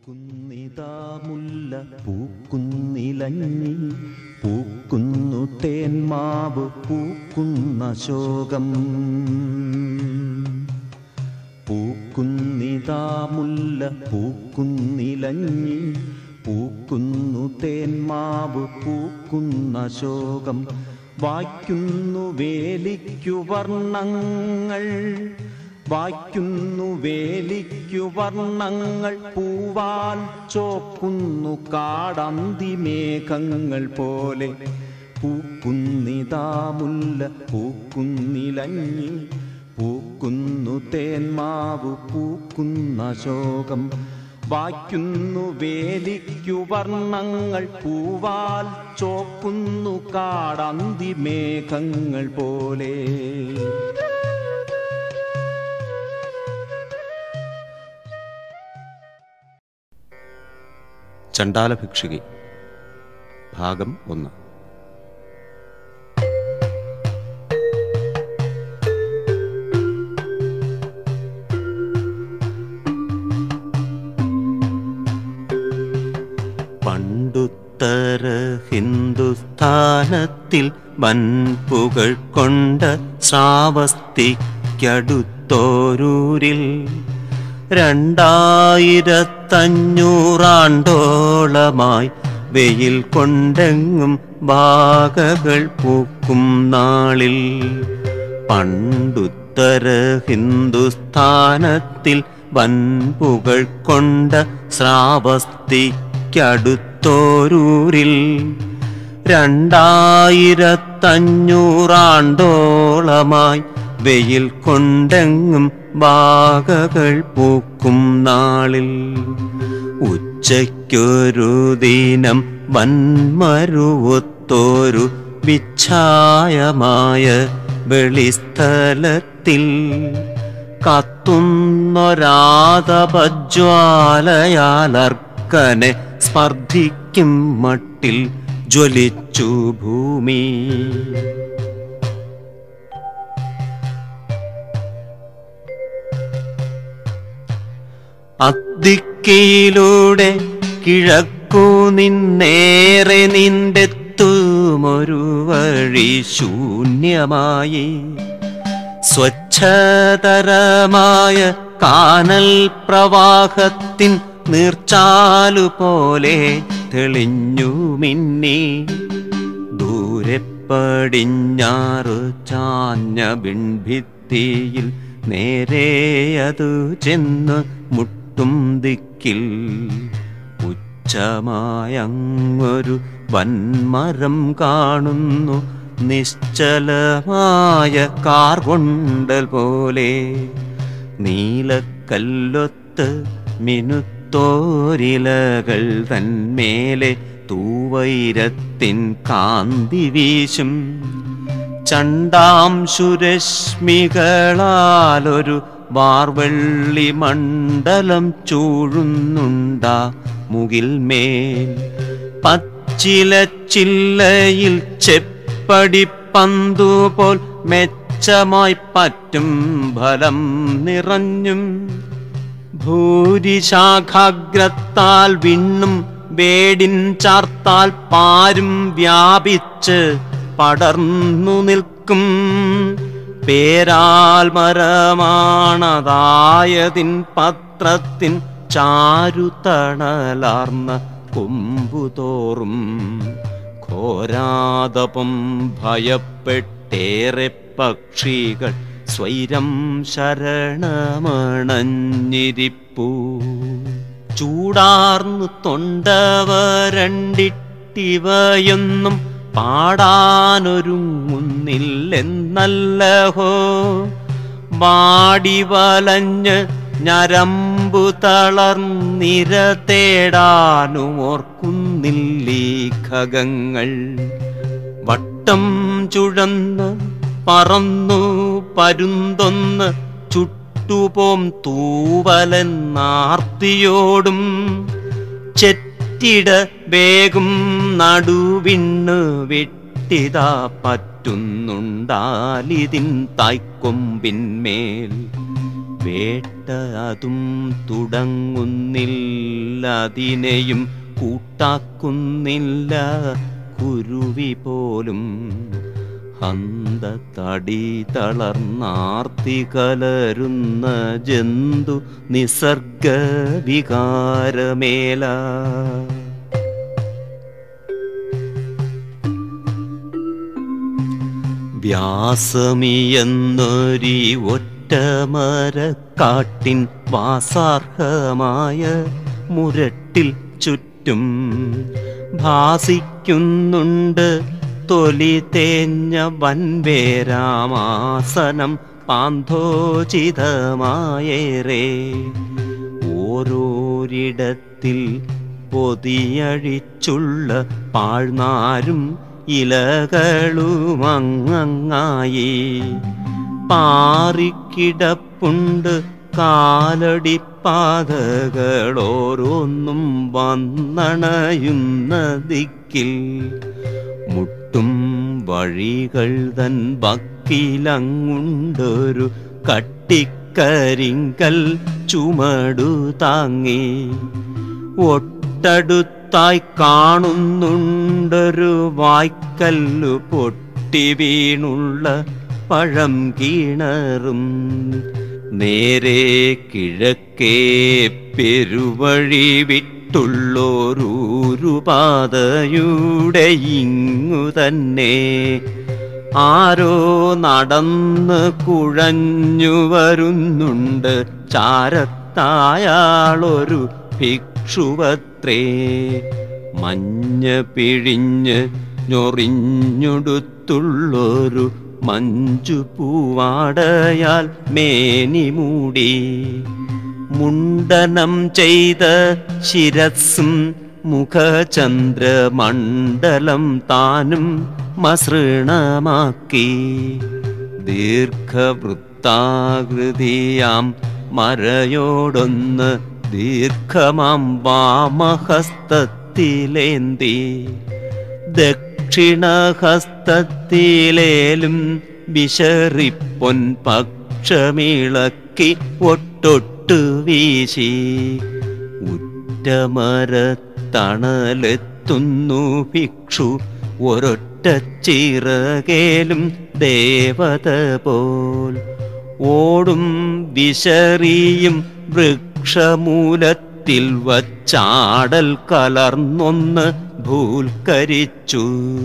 പൂക്കുന്നിതാ മുല്ല പൂക്കുന്നിലഞ്ഞി പൂക്കുന്നു തേന്മാവ് പൂക്കുന്ന ശോകം പൂക്കുന്നിതാ മുല്ല പൂക്കുന്നിലഞ്ഞി പൂക്കുന്നു തേന്മാവ് പൂക്കുന്ന ശോകം വായ്ക്കുന്നു വേലിക്കു വർണ്ണങ്ങൾ വായ്ക്കുന്നു വേലിക്കു വർണ്ണങ്ങൾ പൂവാൽ ചോക്കുന്നു കാടന്തി മേഘങ്ങൾ പോലെ പൂക്കുന്നിതാ മുല്ല പൂക്കുന്നിലഞ്ഞി പൂക്കുന്നു തേന്മാവ് പൂക്കുന്ന ശോകം വായ്ക്കുന്നു വേലിക്കു വർണ്ണങ്ങൾ പൂവാൽ ചോക്കുന്നു കാടന്തി മേഘങ്ങൾ പോലെ ചണ്ടാല ഭിക്ഷുകി ഭാഗം ഒന്ന് പണ്ടുത്തര ഹിന്ദുസ്ഥാനത്തിൽ വൻപുകൾ കൊണ്ട ശ്രാവസ്തിക്കടുത്തോരൂരിൽ രണ്ടായിരത്തഞ്ഞൂറാണ്ടോളമായി വെയിൽ കൊണ്ടെങ്ങും ബാഗകൾ പൂക്കും നാളിൽ പണ്ടുത്തര ഹിന്ദുസ്ഥാനത്തിൽ വൻപുകൾ കൊണ്ട ശ്രാവസ്തിക്കടുത്തോരൂരിൽ രണ്ടായിരത്തഞ്ഞൂറാണ്ടോളമായി വെയിൽ കൊണ്ടെങ്ങും ബാഗകൾ പൂക്കും നാളിൽ ഉച്ചയ്ക്കൊരു ദിനം വൻമരുവൊത്തോരു വിച്ഛായമായ വെളിസ്ഥലത്തിൽ കത്തുന്നൊരാതപജ്വാലയാലർക്കനെ സ്പർദ്ധിക്കും മട്ടിൽ ജ്വലിച്ചു ഭൂമി അദ്ദിക്കയിലൂടെ കിഴക്കു നിന്നേറെ നിന്റെത്തുമൊരു വഴി ശൂന്യമായി സ്വച്ഛതരമായ കാനൽ പ്രവാഹത്തിൻ നീർച്ചാലു പോലെ തെളിഞ്ഞു മിന്നി ദൂരെ പടിഞ്ഞാറു ചാഞ്ഞ ബിൺഭിത്തിയിൽ നേരെ അതു ചെന്ന് മുട്ടും ദിക്കിൽ ഉച്ചമായങ്ങൊരു വൻമരം കാണുന്നു നിശ്ചലമായ കാർകൊണ്ടൽ പോലെ നീലക്കല്ലൊത്ത് മിനുത്തോരിലകൾ തന്മേലെ തൂവൈരത്തിൻ കാന്തി വീശും ചണ്ടാംശുരശ്മികളാലൊരു വാർവെള്ളി മണ്ഡലം ചൂഴുന്നുണ്ടാ മുകിൽ മേൽ പച്ചില ചില്ലയിൽ ചെപ്പടിപ്പന്തു പോൽ മെച്ചമായി പറ്റും ഫലം നിറഞ്ഞും ഭൂരിശാഖാഗ്രത്താൽ വിണ്ണും വേടിൻ ചാർത്താൽ പാരും വ്യാപിച്ച് പടർന്നു നിൽക്കും പേരാൽ മരമാണതായതിൻ പത്രത്തിൻ ചാരുതണലാർന്ന കൊമ്പുതോറും ഘോരാതപം ഭയപ്പെട്ടേറെ പക്ഷികൾ സ്വൈരം ശരണമണഞ്ഞിരിപ്പൂ ചൂടാർന്നു തൊണ്ടവരണ്ടിട്ടിവയൊന്നും പാടാനൊരുങ്ങുന്നില്ലെന്നല്ലഹോ വാടി വലഞ്ഞ് ഞരമ്പു തളർന്നിര തേടാനും ഓർക്കുന്നില്ലീ ഖഗങ്ങൾ വട്ടം ചുഴന്ന് പറന്നു പരുന്തൊന്ന് ചുട്ടുപോം തൂവലെന്നാർത്തിയോടും ചെറ്റിട വേഗം നടുവിണ്ണ് വെട്ടിതാ പറ്റുന്നുണ്ടാലിതിൻ തായ്ക്കൊമ്പിന്മേൽ വേട്ട അതും തുടങ്ങുന്നില്ല അതിനെയും കൂട്ടാക്കുന്നില്ല കുരുവി പോലും ഹന്ത തടി തളർന്നാർത്തി കലരുന്ന ജന്തു നിസർഗ വികാരമേല വ്യാസമിയെന്നൊരി ഒറ്റമരക്കാട്ടിൻ വാസാർഹമായ മുരട്ടിൽ ചുറ്റും ഭാസിക്കുന്നുണ്ട് തൊലി തേഞ്ഞ വൻവേരാമാസനം പാന്തോചിതമായേറെ ഓരോരിടത്തിൽ പൊതിയഴിച്ചുള്ള പാഴ്നാരും ഇലകളുമങ്ങായി പാറിക്കിടപ്പുണ്ട് കാലടിപ്പാതകളോരോന്നും വന്നണയുന്ന ദിക്കിൽ മുട്ടും വഴികൾ തൻ വക്കിലങ്ങുണ്ടൊരു കട്ടിക്കരിങ്കൽ ചുമടു താങ്ങി ഒട്ടടുത്തായി കാണുന്നുണ്ടൊരു വായ്ക്കല്ലു പൊട്ടി വീണുള്ള പഴം കീണറും നേരെ കിഴക്കേ പെരുവഴി വിട്ടുള്ളോരൂരുപാതയുടെ ഇങ്ങു തന്നെ ആരോ നടന്ന് കുഴഞ്ഞു വരുന്നുണ്ട് ചാരത്തായാളൊരു ഭിക്ഷുവത്രേ മഞ്ഞ പിഴിഞ്ഞ് ഞൊറിഞ്ഞുടുത്തുള്ളൊരു മഞ്ചു പൂവാടയാൽ മേനി മൂടി മുണ്ടനം ചെയ്ത ശിരസ്സും മുഖചന്ദ്രമണ്ഡലം താനും മസൃണമാക്കി ദീർഘവൃത്താകൃതിയാം മരയോടൊന്ന് ദീർഘമാം വാമഹസ്തത്തിലേന്തി ദക്ഷിണഹസ്തത്തിലേലും വിശറിപ്പൊൻ പക്ഷമിളക്കി ഒട്ടൊട്ടു വീശി ഉറ്റമരത്തണലെത്തുന്നു ഭിക്ഷു ഒരൊറ്റ ചിറകേലും ദേവത പോൽ ഓടും വിശറിയും വൃക്ഷമൂലത്തിൽ വച്ചാടൽ കലർന്നൊന്ന് ഭൂൽക്കരിച്ചു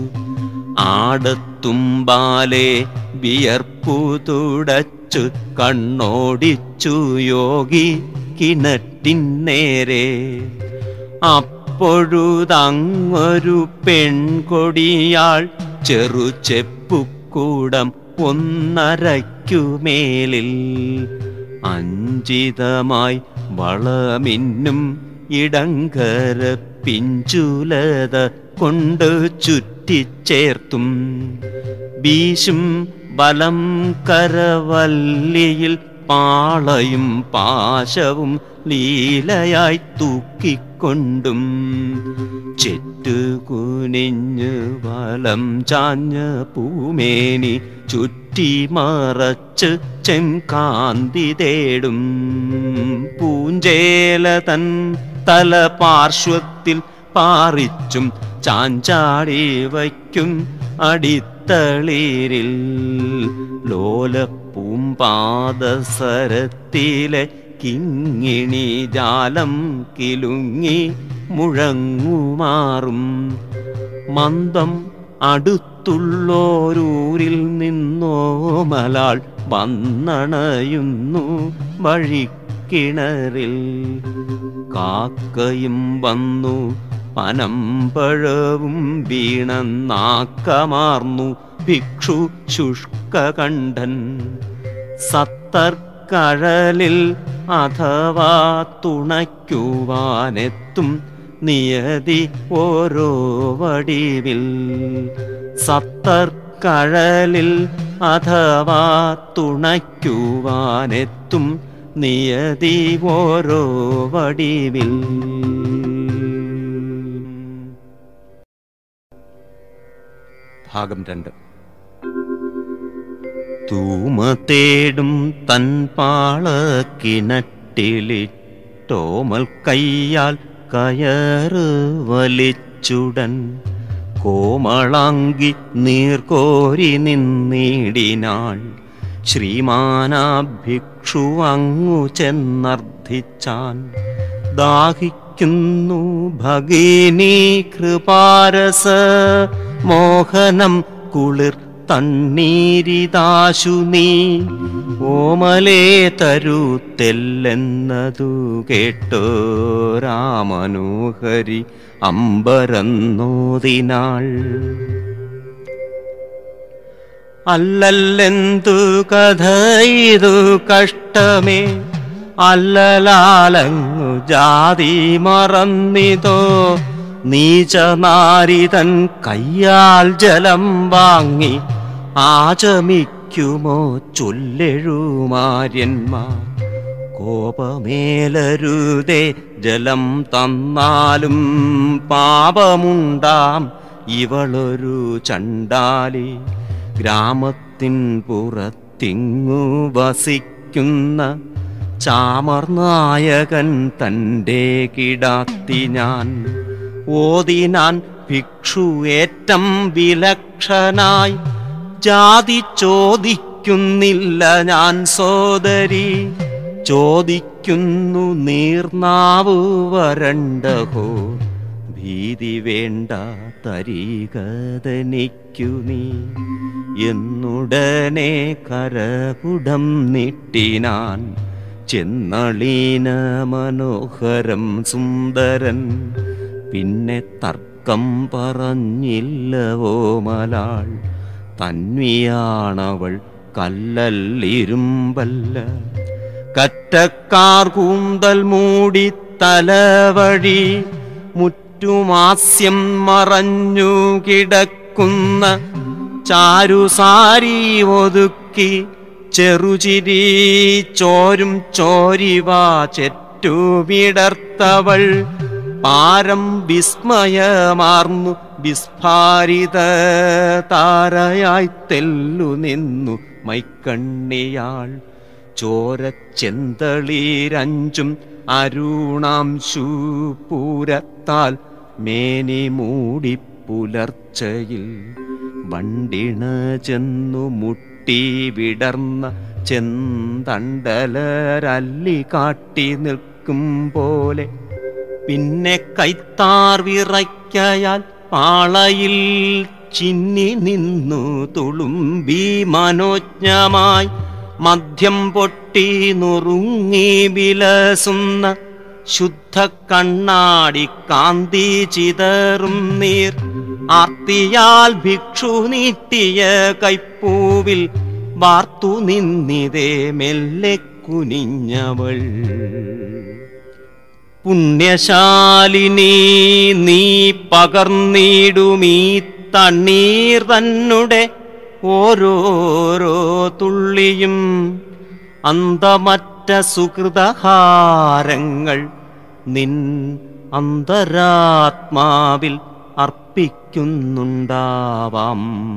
ആടത്തുമ്പാലെ വിയർപ്പു തുടച്ചു കണ്ണോടിച്ചു യോഗി കിണറ്റിൻ നേരെ അപ്പോഴുതങ്ങൊരു പെൺകൊടിയാൾ ചെറു ചെപ്പുകൂടം ഒന്നരയ്ക്കുമേലിൽ അഞ്ചിതമായി വളമിന്നും ഇടങ്കര പിഞ്ചുലത കൊണ്ട് ചുറ്റിച്ചേർത്തും വീശും ബലം കരവല്ലിയിൽ പാളയും പാശവും ലീലയായി തൂക്കിക്കൊണ്ടും ചെറ്റുകുനിഞ്ഞ് വലം ചാഞ്ഞ പൂമേനി ചുറ്റി മറച്ച് ചെങ്കാന്തി തേടും പൂഞ്ചേല തൻ തല പാർശ്വത്തിൽ പാറിച്ചും ചാഞ്ചാടി വയ്ക്കും അടിത്തളിരിൽ ലോലപ്പൂമ്പാദസരത്തിലെ കിങ്ങിണി ജാലം കിലുങ്ങി മുഴങ്ങുമാറും മന്ദം അടുത്തുള്ളോരൂരിൽ നിന്നോ മലാൾ വന്നണയുന്നു വഴിക്കിണറിൽ കാക്കയും വന്നു പനമ്പഴവും വീണന്നാക്കമാർന്നു ഭിക്ഷു ശുഷ്കകണ്ഠൻ സത്തർക്കഴലിൽ അഥവാ തുണയ്ക്കുവാനെത്തും നിയതി ഓരോ വടിവിൽ സത്തർക്കഴലിൽ അഥവാ തുണയ്ക്കുവാനെത്തും നിയതി ഓരോ വടിവിൽ ഭാഗം രണ്ട് തൂമ തേടും തൻ പാളക്കിണറ്റിലിട്ടോമൽ കയ്യാൽ കയറ് വലിച്ചുടൻ കോമളാങ്കി നീർക്കോരി നിന്നിടിനാൾ ശ്രീമാനാഭിക്ഷു അങ്ങു ചെന്നർത്ഥിച്ചാൻ ദാഹിക്കുന്നു ഭഗിനി കൃപാരസ മോഹനം കുളിർ തണ്ണീരിതാശു നീ ഓമലേ തരുത്തെല്ലെന്നതു കേട്ടോ രാമനോഹരി അമ്പരന്നോതിനാൾ അല്ലല്ലെന്തു കഥ ഇതു കഷ്ടമേ അല്ലലാലങ്ങു ജാതി മറന്നിതോ നീചനാരിതൻ കയ്യാൽ ജലം വാങ്ങി ആചമിക്കുമോ ചൊല്ലെഴുമാര്യന്മാർ കോപമേലരുതേ ജലം തന്നാലും പാപമുണ്ടാം ഇവളൊരു ചണ്ടാലി ഗ്രാമത്തിൻ പുറത്തിങ്ങു വസിക്കുന്ന ചാമർനായകൻ തൻ്റെ കിടാത്തി ഞാൻ ഓതിനാൻ ഭിക്ഷുവേറ്റം വിലക്ഷനായി ജാതി ചോദിക്കുന്നില്ല ഞാൻ സോദരി ചോദിക്കുന്നു നീർനാവ് വരണ്ടഹോ ഭീതി വേണ്ട തരീകതനിക്കു നീ എന്നുടനെ കരകുടം നീട്ടിനാൻ ചെന്നളീന മനോഹരം സുന്ദരൻ പിന്നെ തർക്കം പറഞ്ഞില്ലവോ മലാൾ തന്വിയാണവൾ കല്ലല്ലിരുമ്പല്ല കറ്റക്കാർ കൂന്തൽ മൂടി തലവഴി മുറ്റുമാസ്യം മറഞ്ഞു കിടക്കുന്ന ചാരുസാരി ഒതുക്കി ചെറുചിരി ചോരും ചോരിവാ ചെറ്റു വിടർത്തവൾ പാരം വിസ്മയമാർന്നു വിസ്ഫാരിത താരയായി തെല്ലു നിന്നു മൈക്കണ്ണിയാൾ ചോരച്ചെന്തളീരഞ്ചും അരുണാംശു പൂരത്താൽ മേനി മൂടി പുലർച്ചയിൽ വണ്ടിണ ചെന്നു മുട്ടി വിടർന്ന ചെന്തണ്ടലരല്ലി കാട്ടി നിൽക്കും പോലെ പിന്നെ കൈത്താർ വിറയ്ക്കയാൽ പാളയിൽ ചിന്നി നിന്നു തുളുമ്പി മനോജ്ഞമായി മദ്യം പൊട്ടി നുറുങ്ങി വിലസുന്ന ശുദ്ധ കണ്ണാടി കാന്തി ചിതറും നീർ ആർത്തിയാൽ ഭിക്ഷു നീട്ടിയ കൈപ്പൂവിൽ വാർത്തു നിന്നിതേ മെല്ലെ കുനിഞ്ഞവൾ പുണ്യശാലിനി നീ പകർന്നിടുമീ തണ്ണീർ തന്നെ ഓരോരോ തുള്ളിയും അന്തമറ്റ സുഹൃതഹാരങ്ങൾ നിൻ അന്തരാത്മാവിൽ അർപ്പിക്കുന്നുണ്ടാവാം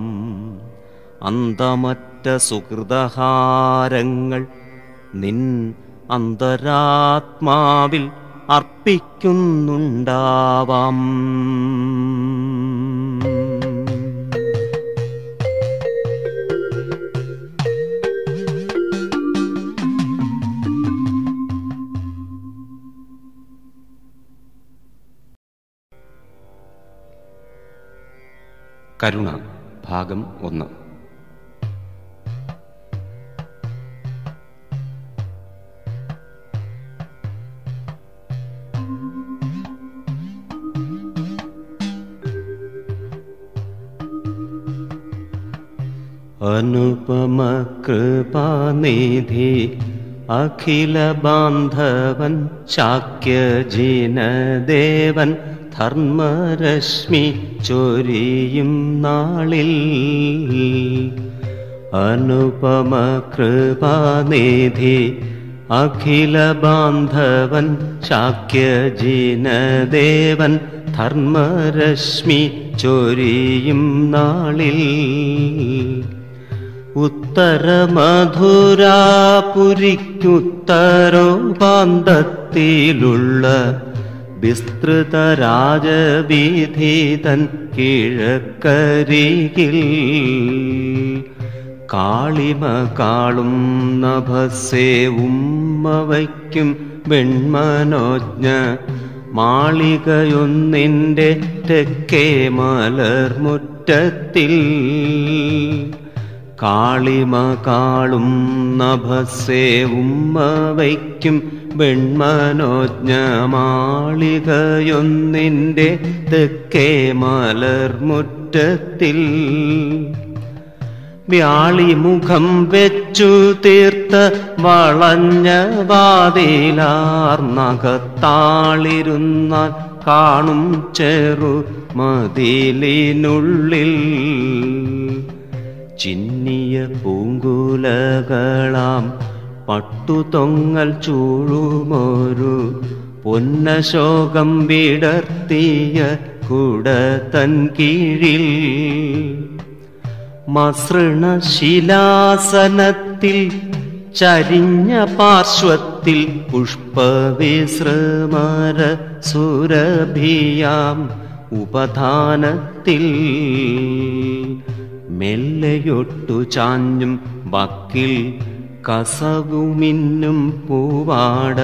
അന്തമറ്റ സുഹൃതഹാരങ്ങൾ നിൻ അന്തരാത്മാവിൽ അർപ്പിക്കുന്നുണ്ടാവാം കരുണ ഭാഗം ഒന്ന് അനുപമ കൃപാനിധി അഖില ബാന്ധവൻ ശാക്യജിനദേവൻ ധർമ്മരശ്മി ചൊരിയും നാളിൽ അനുപമ കൃപാനിധി അഖില ബാന്ധവൻ ശാക്യജിനദേവൻ ധർമ്മരശ്മി ചൊരിയും നാളിൽ ഉത്തരമധുരാപുരിക്കുത്തരോപാന്തത്തിലുള്ള വിസ്തൃത രാജവീഥിതൻ കിഴക്കരികിൽ കാളിമ കാളും നഭസേ ഉമ്മ വയ്ക്കും വെൺമനോജ്ഞ മാളികയൊന്നിൻ്റെ തെക്കേ മലർമുറ്റത്തിൽ കാളിമ കാളും നഭസേ ഉമ്മ വയ്ക്കും വെൺമനോജ്ഞ മാളികയൊന്നിൻ്റെ തെക്കേ മലർമുറ്റത്തിൽ വ്യാളിമുഖം വെച്ചു തീർത്ത് വളഞ്ഞ വാതിലാർന്നകത്താളിരുന്നാൽ കാണും ചെറു മതിലിനുള്ളിൽ ചിന്നിയ പൂങ്കുലകളാം പട്ടുതൊങ്ങൽ ചൂഴുമൊരു പൊന്നശോകം വിടർത്തിയ കുടതൻ കീഴിൽ മസൃണശിലാസനത്തിൽ ചരിഞ്ഞ പാർശ്വത്തിൽ പുഷ്പവിശ്രമര സുരഭിയാം ഉപധാനത്തിൽ മെല്ലയൊട്ടു ചാഞ്ഞും വക്കിൽ കസവുമിന്നും പൂവാട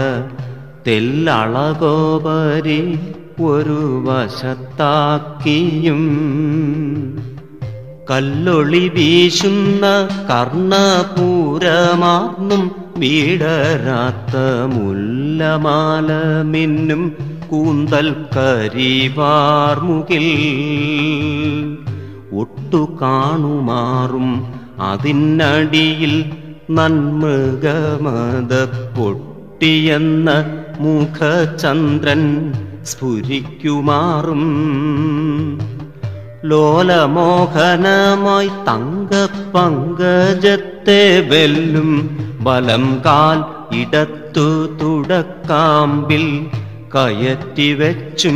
തെല്ലളകോപരി ഒരു വശത്താക്കിയും കല്ലൊളി വീശുന്ന കർണപൂരമാർന്നും വീടരാത്ത മുല്ലമാല മിന്നും കൂന്തൽ കരിവാർമുകിൽ ഒട്ടു കാണുമാറും അതിനടിയിൽ നന്മൃഗമത പൊട്ടിയെന്ന മുഖചന്ദ്രൻ സ്ഫുരിക്കുമാറും ലോലമോഹനമായി തങ്ക പങ്കജത്തെ വെല്ലും ബലം കാൽ ഇടത്തു തുടക്കാമ്പിൽ കയറ്റി വെച്ചും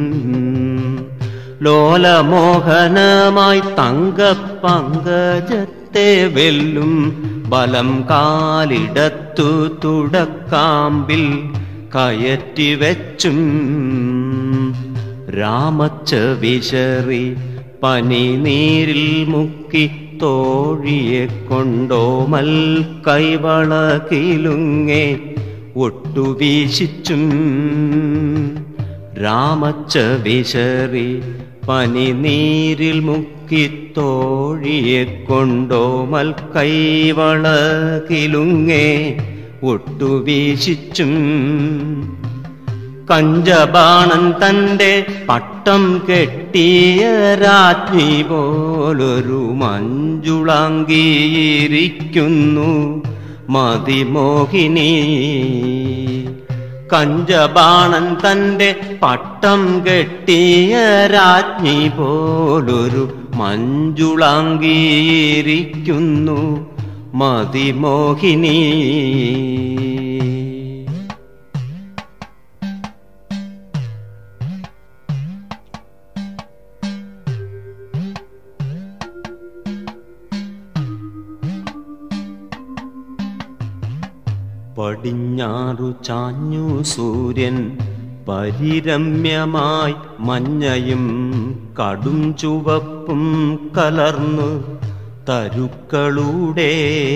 ലോലമോഹനമായി തങ്ക പങ്കജത്തെ വെല്ലും ബലം കാലിടത്തു തുടക്കാമ്പിൽ കയറ്റി വെച്ചും രാമച്ച വിശറി പനിനീരിൽ മുക്കി തോഴിയെ കൊണ്ടോമൽ കൈവളകിലുങ്ങെ ഒട്ടുവീശിച്ചും രാമച്ച വിശറി പനിനീരിൽ മുക്കി തോഴിയെ കൊണ്ടോമൽ കൈവളകിലുങ്ങെ ഒട്ടുവീശിച്ചും കഞ്ചബാണൻ തൻ്റെ പട്ടം കെട്ടിയ രാജ്ഞി പോലൊരു മഞ്ജുളാങ്കിയിരിക്കുന്നു മതിമോഹിനി കഞ്ചബാണൻ തൻ്റെ പട്ടം കെട്ടിയ രാജ്ഞി പോലൊരു മഞ്ജുളാങ്കിയിരിക്കുന്നു മതിമോഹിനി പടിഞ്ഞാറു ചാഞ്ഞു സൂര്യൻ പരിരമ്യമായി മഞ്ഞയും കടും ചുവപ്പും കലർന്നു തരുക്കളുടെ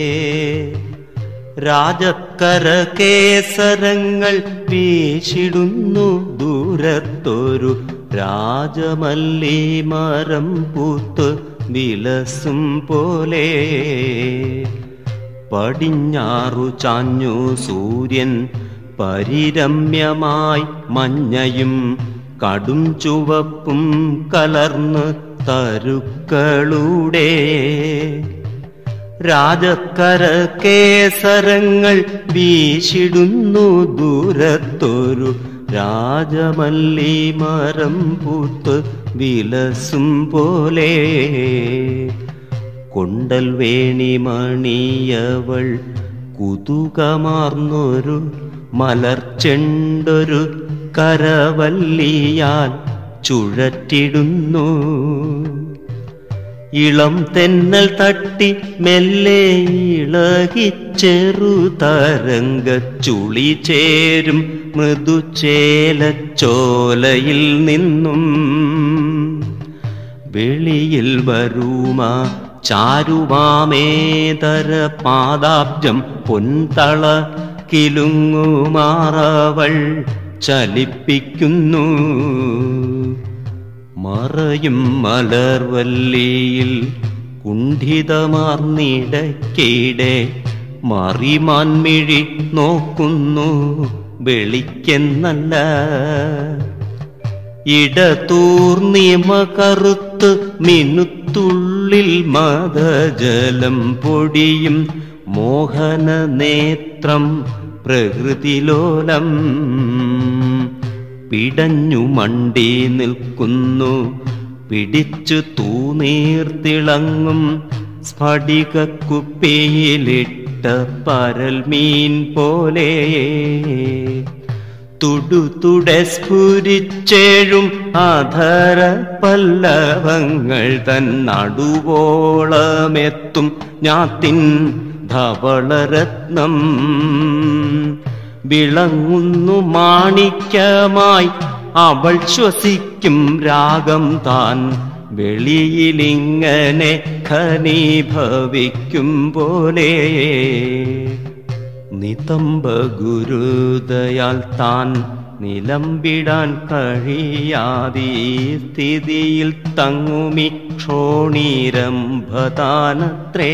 രാജക്കര കേസരങ്ങൾ വീശിടുന്നു ദൂരത്തൊരു രാജമല്ലി മരം പൂത്ത് വിലസും പോലെ പടിഞ്ഞാറു ചാഞ്ഞു സൂര്യൻ പരിരമ്യമായി മഞ്ഞയും കടും ചുവപ്പും കലർന്ന് തരുക്കളുടെ രാജക്കര കേസരങ്ങൾ വീശിടുന്നു ദൂരത്തൊരു രാജമല്ലി മരം പൂത്ത് വിലസും പോലെ കൊണ്ടൽ വേണിമണിയവൾ കുതുകമാർന്നൊരു മലർച്ചെണ്ടൊരു കരവല്ലിയാൽ ചുഴറ്റിടുന്നു ഇളം തെന്നൽ തട്ടി മെല്ലെ ഇളകി ചെറുതരംഗ ചുളി ചേരും മൃദുചേലച്ചോലയിൽ നിന്നും വെളിയിൽ വരുമാ ചാരുവാമേതര പാദാബ്ജം പൊൻതള കിലുങ്ങുമാറവൾ ചലിപ്പിക്കുന്നു മറയും മലർവല്ലിയിൽ കുണ്ഠിതമാർന്നിടയ്ക്കിടെ മറിമാൻമിഴി നോക്കുന്നു വെളിക്കെന്നല്ല ഇടതൂർണിമ കറുത്ത് മിനുത്തുള്ളിൽ മതജലം പൊടിയും മോഹന നേത്രം പ്രകൃതിലോലം പിടഞ്ഞു മണ്ടി നിൽക്കുന്നു പിടിച്ചു തൂനീർത്തിളങ്ങും സ്ഫടികക്കുപ്പിയിലിട്ട പരൽമീൻ പോലെ തുടുതുടെ സ്ഫുരിച്ചേഴും ആധാര പല്ലവങ്ങൾ തൻ നടുവോളമെത്തും ഞാത്തിൻ ധവളരത്നം വിളങ്ങുന്നു മാണിക്യമായി അവൾ ശ്വസിക്കും രാഗം താൻ വെളിയിലിങ്ങനെ ഖനീഭവിക്കും പോലെ നിതംബ ഗുരുദയാൽ താൻ നിലംബിടാൻ കഴിയാതെ സ്ഥിതിയിൽ തങ്ങുമി ക്ഷോണീരംഭതാനത്രേ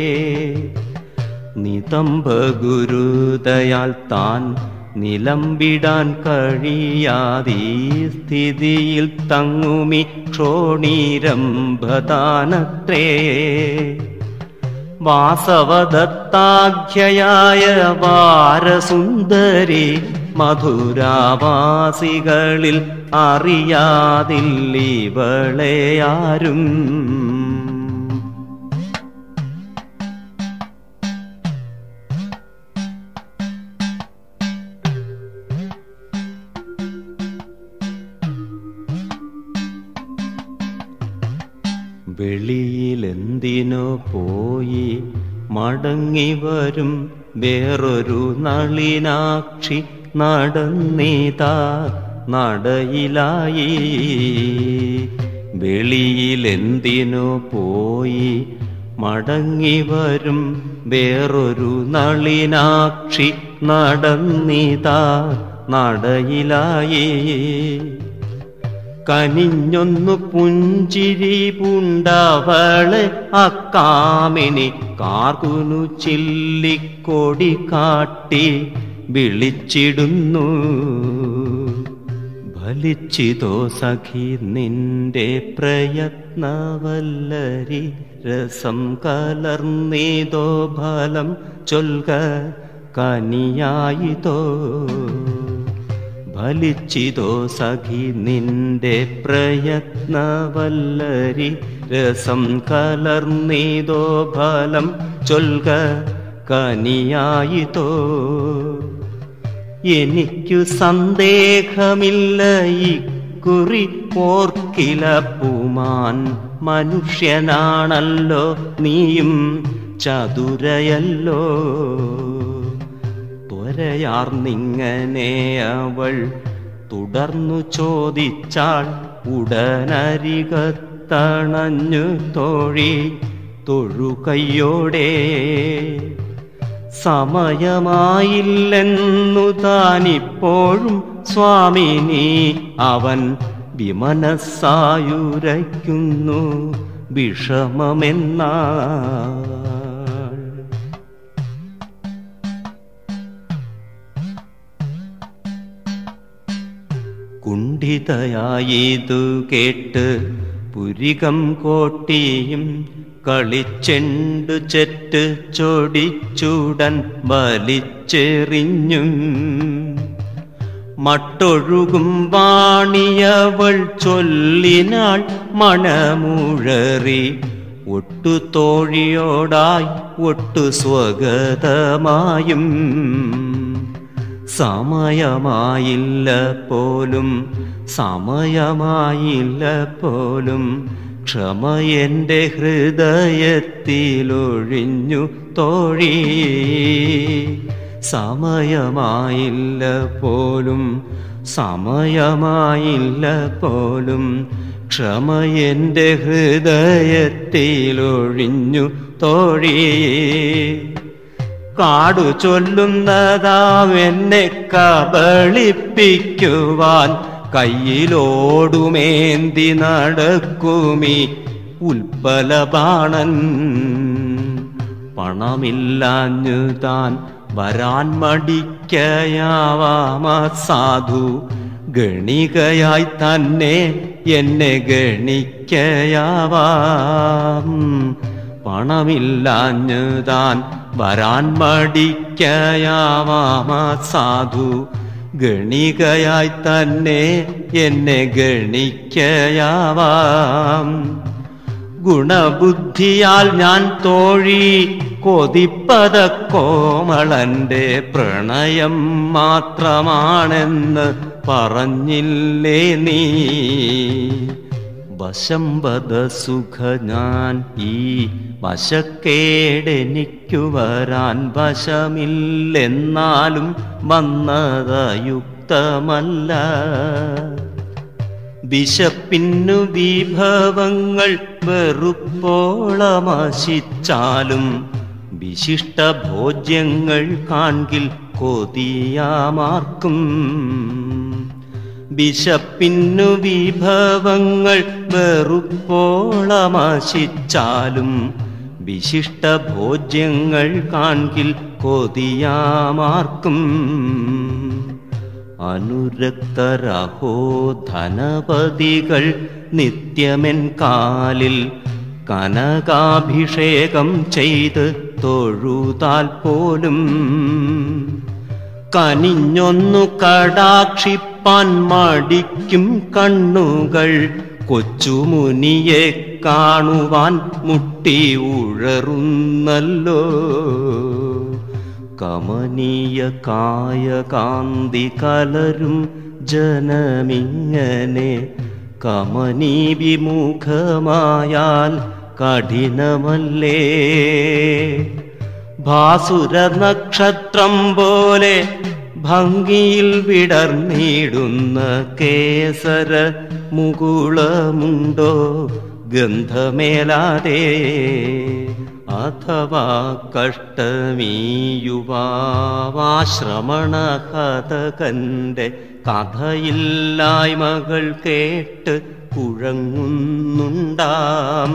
നിതംബ ഗുരുദയാൽ താൻ നിലംബിടാൻ കഴിയാതെ സ്ഥിതിയിൽ തങ്ങുമി ക്ഷോണീരംഭതാനത്രേ വാസവദത്താഖ്യയായ വാരസുന്ദരി മധുരാവാസികളിൽ അറിയാതില്ലിവളെ ആരും വെളിയിലെന്തിനോ പോയി മടങ്ങി വരും വേറൊരു നളിനാക്ഷി നടന്നീതാ നടയിലായി വെളിയിലെന്തിനോ പോയി മടങ്ങി വരും വേറൊരു നളിനാക്ഷി നടന്നീതാ നടയിലായി കനിഞ്ഞൊന്നു പുഞ്ചിരി പൂണ്ടവളെ അക്കാമിനി കാർകുനു ചില്ലിക്കൊടി കാട്ടി വിളിച്ചിടുന്നു ഫലിച്ചിതോ സഖി നിന്റെ പ്രയത്നവല്ലരി രസം കലർന്നീതോ ഫലം ചൊൽക കനിയായിതോ ഫലിച്ചിതോ സഖി നിന്റെ പ്രയത്നവല്ലരി രസം കലർന്നീതോ ഫലം ചൊൽക കനിയായിതോ എനിക്കു സന്ദേഹമില്ല ഇക്കുറി ഓർക്കില പൂമാൻ മനുഷ്യനാണല്ലോ നീയും ചതുരയല്ലോ ത്വരയാർന്നിങ്ങനെ അവൾ തുടർന്നു ചോദിച്ചാൾ ഉടനരികത്തണഞ്ഞു തോഴി തൊഴുകയ്യോടെ സമയമായില്ലെന്നു താനിപ്പോഴും സ്വാമിനി അവൻ വിമനസ്സായുരയ്ക്കുന്നു വിഷമമെന്നാൾ കുണ്ഠിതയായിതു കേട്ട് പുരികം കോട്ടിയും കളിച്ചെണ്ടു ചെറ്റ് ചൊടിച്ചുടൻ വലിച്ചെറിഞ്ഞും മട്ടൊഴുകും വാണിയവൾ ചൊല്ലിനാൾ മണമുഴറി ഒട്ടു തോഴിയോടായി ഒട്ടു സ്വഗതമായും സമയമായില്ല പോലും സമയമായില്ല പോലും ക്ഷമ എൻ്റെ ഹൃദയത്തിലൊഴിഞ്ഞു തോഴി സമയമായില്ല പോലും സമയമായില്ല പോലും ക്ഷമ എൻ്റെ ഹൃദയത്തിലൊഴിഞ്ഞു തോഴി കാടു ചൊല്ലുന്നതാം എന്നെ കബളിപ്പിക്കുവാൻ കയ്യിലോടുമേന്തി നടക്കുമി ഉൽപ്പലബാണൻ പണമില്ലാഞ്ഞു താൻ വരാൻ മടിക്കയാവാമ സാധു ഗണികയായി തന്നെ എന്നെ ഗണിക്കയാവാം പണമില്ലാഞ്ഞു താൻ വരാൻ മടിക്കയാവാമ സാധു ഗണികയായി തന്നെ എന്നെ ഗണിക്കയാവാം ഗുണബുദ്ധിയാൽ ഞാൻ തോഴി കൊതിപ്പത കോമളന്റെ പ്രണയം മാത്രമാണെന്ന് പറഞ്ഞില്ലേ നീ വശംബദ സുഖ ഞാൻ ഈ വശക്കേടെനിക്കു വരാൻ വശമില്ലെന്നാലും വന്നതയുക്തമല്ല വിശപ്പിന്നു വിഭവങ്ങൾ വെറുപ്പോളമശിച്ചാലും വിശിഷ്ട ഭോജ്യങ്ങൾ കാൺകിൽ കൊതിയാമാർക്കും വിശപ്പിന്നു വിഭവങ്ങൾ വെറുപ്പോളമശിച്ചാലും വിശിഷ്ട ഭോജ്യങ്ങൾ കാൺകിൽ കൊതിയാമാർക്കും അനുരക്തരഹോ ധനപതികൾ നിത്യമെൻ കാലിൽ കനകാഭിഷേകം ചെയ്ത് തൊഴുതാൽ പോലും കനിഞ്ഞൊന്നു കടാക്ഷിപ്പാൻ മടിക്കും കണ്ണുകൾ കൊച്ചുമുനിയെ കാണുവാൻ മുട്ടി ഉഴറുന്നല്ലോ കമനീയ കായകാന്തി കലരും ജനമിങ്ങനെ കമനീ വിമുഖമായാൽ കഠിനമല്ലേ ഭാസുര നക്ഷത്രം പോലെ ഭംഗിയിൽ വിടർന്നിടുന്ന കേസര മുകുളമുണ്ടോ ഗന്ധമേലാതെ അഥവാ കഷ്ടമീയുവാശ്രമണ കഥകന്റെ കഥയില്ലായ്മകൾ കേട്ട് കുഴങ്ങുന്നുണ്ടാം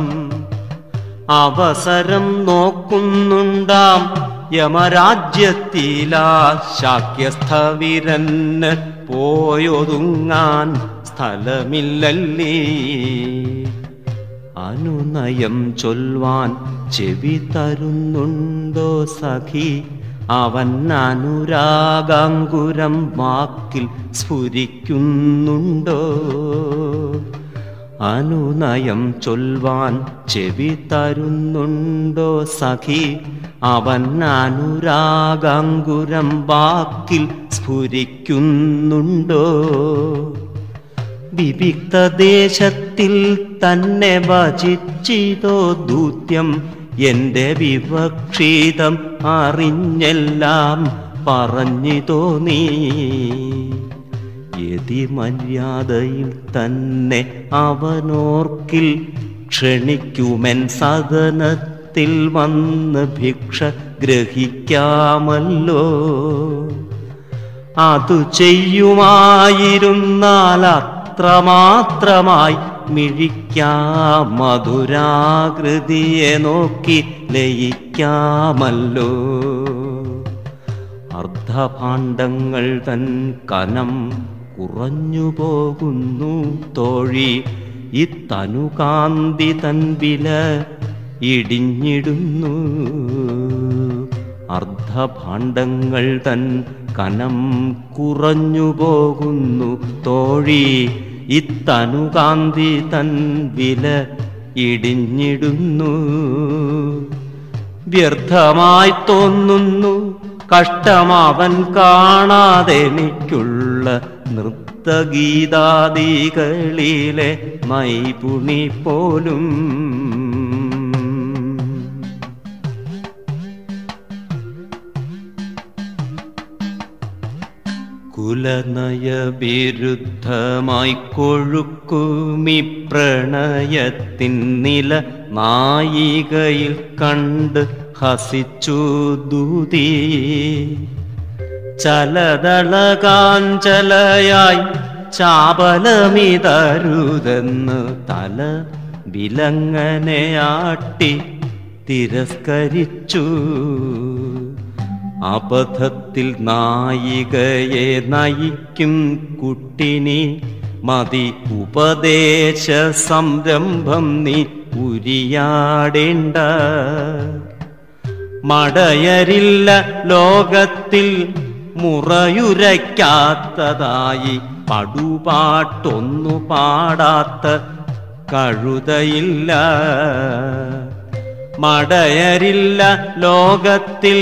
അവസരം നോക്കുന്നുണ്ടാം യമരാജ്യത്തിലാ ശാക്യസ്ഥവിരന് പോയൊതുങ്ങാൻ സ്ഥലമില്ലല്ലേ അനുനയം ചൊൽവാൻ ചെവി തരുന്നുണ്ടോ സഖി അവൻ അനുരാഗാങ്കുരം വാക്കിൽ സ്ഫുരിക്കുന്നുണ്ടോ അനുനയം ചൊൽവാൻ ചെവി തരുന്നുണ്ടോ സഖി അവൻ അനുരാഗാങ്കുരം വാക്കിൽ സ്ഫുരിക്കുന്നുണ്ടോ വിവിക്ത ദേശത്തിൽ തന്നെ ഭജിച്ചിതോ ദൂത്യം എന്റെ വിവക്ഷിതം അറിഞ്ഞെല്ലാം പറഞ്ഞിതോ നീ യതി മര്യാദയിൽ തന്നെ അവനോർക്കിൽ ക്ഷണിക്കുമെൻ സദനത്തിൽ വന്ന് ഭിക്ഷ ഗ്രഹിക്കാമല്ലോ അതു ചെയ്യുമായിരുന്നാൽ അത്രമാത്രമായി മിഴിക്കാം മധുരാകൃതിയെ നോക്കി ലയിക്കാമല്ലോ അർദ്ധഭാണ്ഡങ്ങൾ തൻ കനം കുറഞ്ഞു പോകുന്നു തോഴി ഇത്തനുകാന്തി തൻ വില ഇടിഞ്ഞിടുന്നു അർദ്ധഭാണ്ഡങ്ങൾ തൻ കനം കുറഞ്ഞു പോകുന്നു തോഴി ഇത്തനുകാന്തി തൻ വില ഇടിഞ്ഞിടുന്നു വ്യർത്ഥമായി തോന്നുന്നു കഷ്ടമവൻ കാണാതെ എനിക്കുള്ള നൃത്ത നൃത്തഗീതാദികളിലെ നൈപുണി പോലും കുലനയവിരുദ്ധമായി കൊഴുക്കുമി പ്രണയത്തിൻ നില നായികയിൽ കണ്ട് ഹസിച്ചു ദൂതി ചലതളകാഞ്ചലയായി ചാപലമിതരുതെന്ന് തല വിലങ്ങനെയാട്ടി തിരസ്കരിച്ചു അബദ്ധത്തിൽ നായികയെ നയിക്കും കുട്ടിനി മതി ഉപദേശ സംരംഭം നീ ഉരിയാടേണ്ട മടയരില്ല ലോകത്തിൽ മുറയുരയ്ക്കാത്തതായി പടുപാട്ടൊന്നു പാടാത്ത കഴുതയില്ല മടയരില്ല ലോകത്തിൽ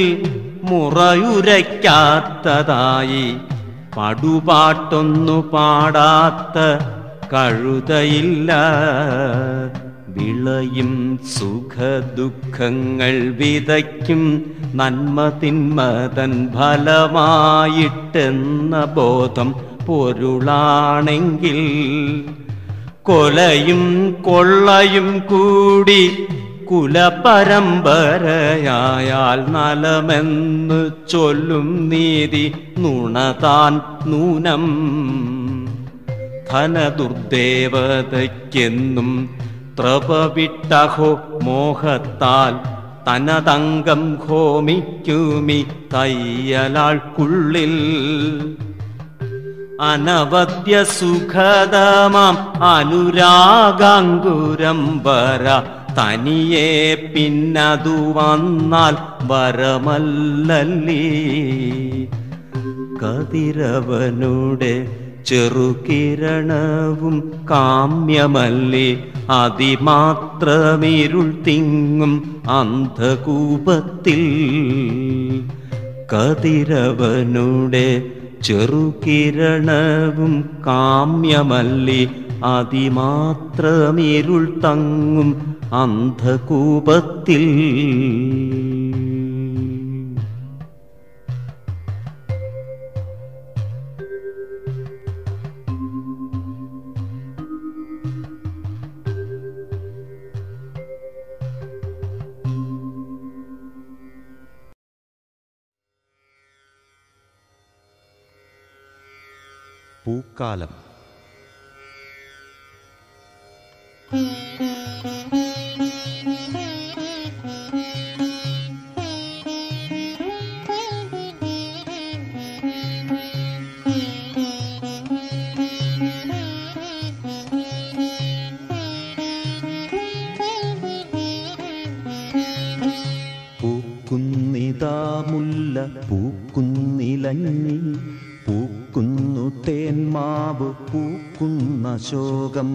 മുറയുരയ്ക്കാത്തതായി പടുപാട്ടൊന്നു പാടാത്ത കഴുതയില്ല വിളയും സുഖദുഃഖങ്ങൾ വിതയ്ക്കും നന്മ തിന്മതൻ ഫലമായിട്ടെന്ന ബോധം പൊരുളാണെങ്കിൽ കൊലയും കൊള്ളയും കൂടി കുലപരമ്പരയായാൽ നലമെന്ന് ചൊല്ലും നീതി നുണതാൻ നൂനം ധനദുർദേവതയ്ക്കെന്നും ത്രപവിട്ടഹോ മോഹത്താൽ തനതങ്കം ഹോമിക്കുമി തയ്യലാൾക്കുള്ളിൽ അനവദ്യ സുഖതമാം അനുരാഗാങ്കുരം വര തനിയെ പിന്നതു വന്നാൽ വരമല്ലല്ലീ കതിരവനുടെ ചെറുകിരണവും കാമ്യമല്ലേ അതിമാത്രമിരുൾ തിങ്ങും അന്ധകൂപത്തിൽ കതിരവനുടെ ചെറുകിരണവും കാമ്യമല്ലേ അതിമാത്രമിരുൾ തങ്ങും അന്ധകൂപത്തിൽ പൂക്കാലം പൂക്കുന്നിതാ മുല്ല പൂക്കുന്നിലഞ്ഞി പൂക്കുന്നു തേന്മാവ് പൂക്കുന്ന ശോകം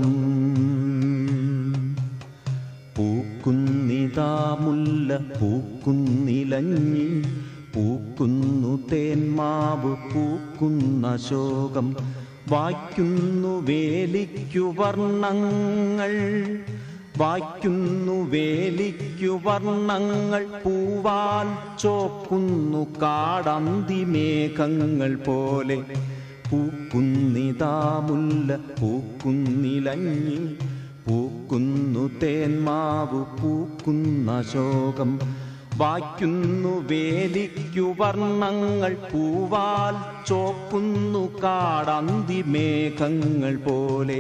പൂക്കുന്നിതാ മുല്ല പൂക്കുന്നിലഞ്ഞി പൂക്കുന്നു തേന്മാവ് പൂക്കുന്ന ശോകം വായ്ക്കുന്നു വേലിക്കു വർണ്ണങ്ങൾ വായ്ക്കുന്നു വേലിക്കു വർണ്ണങ്ങൾ പൂവാൽ ചോക്കുന്നു കാടന്തി മേഘങ്ങൾ പോലെ പൂക്കുന്നിതാ മുല്ല പൂക്കുന്നിലഞ്ഞി പൂക്കുന്നു തേന്മാവ് പൂക്കുന്ന ശോകം വായ്ക്കുന്നു വേലിക്കു വർണ്ണങ്ങൾ പൂവാൽ ചോക്കുന്നു കാടന്തി മേഘങ്ങൾ പോലെ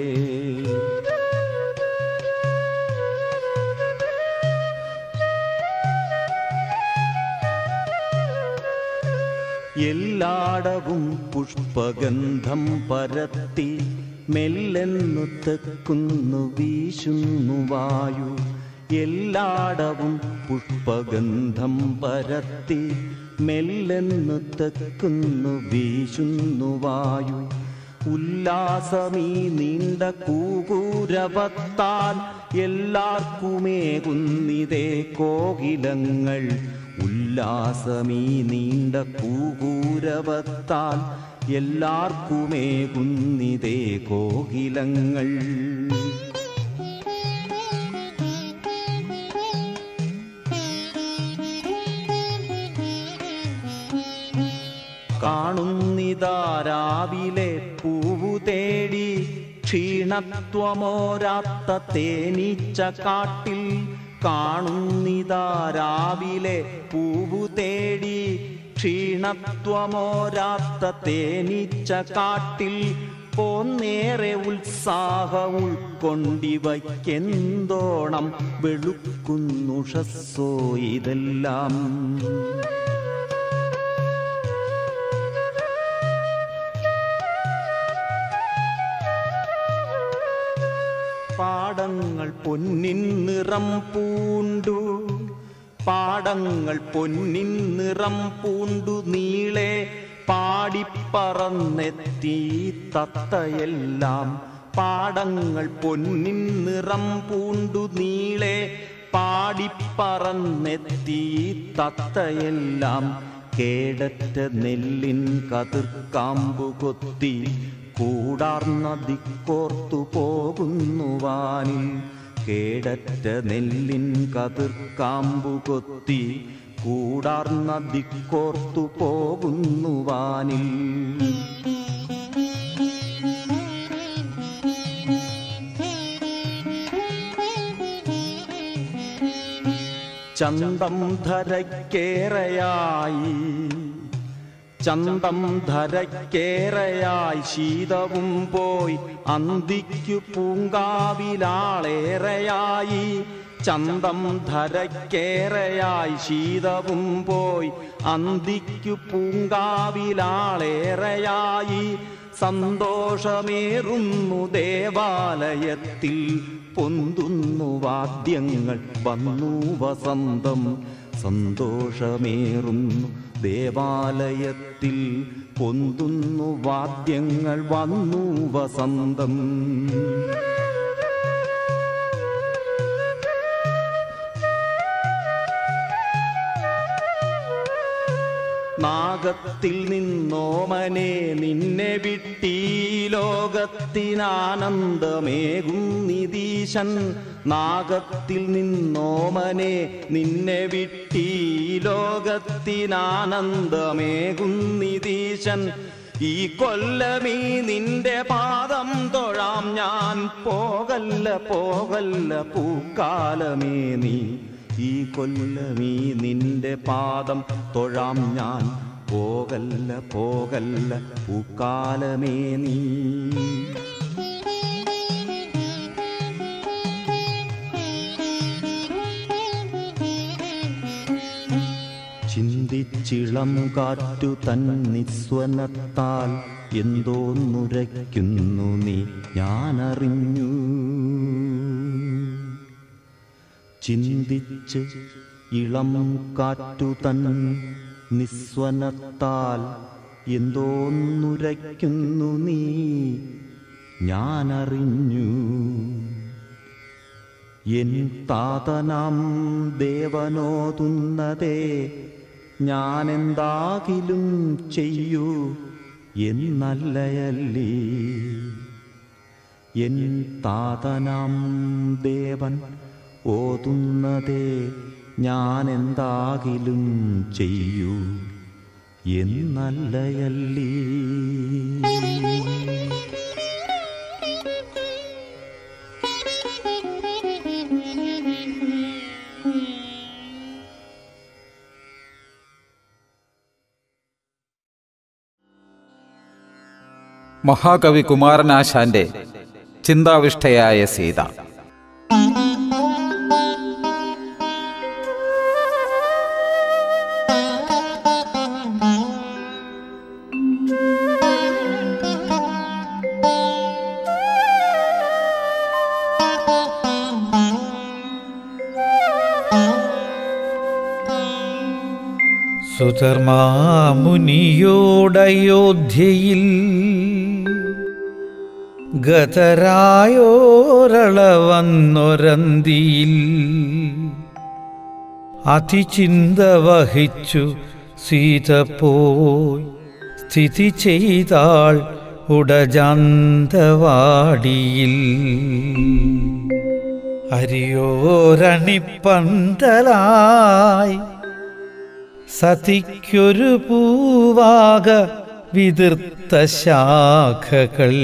എല്ലാടവും പുഷ്പഗന്ധം പരത്തി മെല്ലെന്നു തെക്കുന്നു വീശുന്നു വായു എല്ലാടവും പുഷ്പഗന്ധം പരത്തി മെല്ലെന്നു തെക്കുന്നു വീശുന്നു വായു ഉല്ലാസമീ നീണ്ട കൂകൂരവത്താൽ എല്ലാവർക്കുമേകുന്നിതേ കോകിലങ്ങൾ ഉല്ലാസമീ നീണ്ട കൂകൂരവത്താൽ എല്ലാവർക്കുമേകുന്നിതേ കോകിലങ്ങൾ കാണുന്നിതാ രാവിലെ പൂവു തേടി ക്ഷീണത്വമോരാത്ത തേനീച്ച കാട്ടിൽ കാണുന്നിതാ രാവിലെ പൂവു തേടി ക്ഷീണത്വമോരാത്ത തേനീച്ച കാട്ടിൽ പോന്നേറെ ഉത്സാഹ ഉൾക്കൊണ്ടിവയ്ക്കെന്തോണം വെളുക്കുന്നുഷസ്സോ ഇതെല്ലാം പാടങ്ങൾ പൊന്നിൻ നിറം പൂണ്ടു പാടങ്ങൾ പൊന്നിൻ നിറം പൂണ്ടു നീളെ പാടിപ്പറന്നെത്തി തത്തയെല്ലാം പാടങ്ങൾ പൊന്നിൻ നിറം പൂണ്ടു നീളെ പാടിപ്പറന്നെത്തി തത്തയെല്ലാം കേടറ്റ നെല്ലിൻ കതിർക്കാമ്പു കൊത്തി കൂടാർന്ന ദിക്കോർത്തു പോകുന്നുവാനിൽ കേടറ്റ നെല്ലിൻ കതിർക്കാമ്പു കൊത്തി കൂടാർന്ന ദിക്കോർത്തു പോകുന്നുവാനിൽ ചന്തം ധരക്കേറയായി ചന്തം ധരക്കേറയായി ശീതവും പോയി അന്തിക്കു പൂങ്കാവിലാളേറെയായി ചന്തം ധരക്കേറയായി ശീതവും പോയി അന്തിക്കു പൂങ്കാവിലാളേറെയായി സന്തോഷമേറുന്നു ദേവാലയത്തിൽ പൊന്തുന്നു വാദ്യങ്ങൾ വന്നു വസന്തം സന്തോഷമേറുന്നു ദേവാലയത്തിൽ പൊന്തുന്നു വാദ്യങ്ങൾ വന്നു വസന്തം നാഗത്തിൽ നിന്നോമനെ നിന്നെ വിട്ടീ ലോകത്തിനാനന്ദമേകും നിതീശൻ നാഗത്തിൽ നിന്നോമനെ നിന്നെ വിട്ടീ ലോകത്തിനാനന്ദമേകും നിതീശൻ ഈ കൊല്ലമീ നിന്റെ പാദം തൊഴാം ഞാൻ പോകല്ല പോകല്ല പൂക്കാലമേ നീ ഈ കൊല്ലമീ നിന്റെ പാദം തൊഴാം ഞാൻ പോകല്ല പോകല്ല പൂക്കാലമേ നീ ചിന്തിച്ചിളം കാറ്റു തൻ നിസ്വനത്താൽ എന്തോന്നുരയ്ക്കുന്നു നീ ഞാനറിഞ്ഞു ചിന്തിച്ച് ഇളം കാറ്റു തൻ നിസ്വനത്താൽ എന്തോന്നുരയ്ക്കുന്നു നീ ഞാനറിഞ്ഞു എൻ താതനാം ദേവനോതുന്നതേ ഞാനെന്താകിലും ചെയ്യൂ എന്നല്ലയല്ലേ എൻ താതനാം ദേവൻ ഓതുന്നതേ ഞാനെന്താകിലും ചെയ്യൂ എന്നല്ലയല്ലേ മഹാകവി കുമാരനാശാന്റെ ചിന്താവിഷ്ടയായ സീത സുധർമാമുനിയോടയോധ്യയിൽ ഗതരായോരള വന്നൊരന്തിയിൽ അതിചിന്ത വഹിച്ചു സീത പോയി സ്ഥിതി ചെയ്താൾ ഉടജാന്തവാടിയിൽ അരിയോരണിപ്പന്തലായി സതിക്കൊരു പൂവാക വിതിർത്ത ശാഖകൾ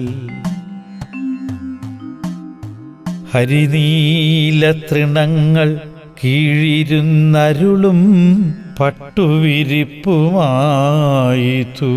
ഹരിനീല തൃണങ്ങൾ കീഴിരുന്നരുളും പട്ടുവിരിപ്പുമായിതു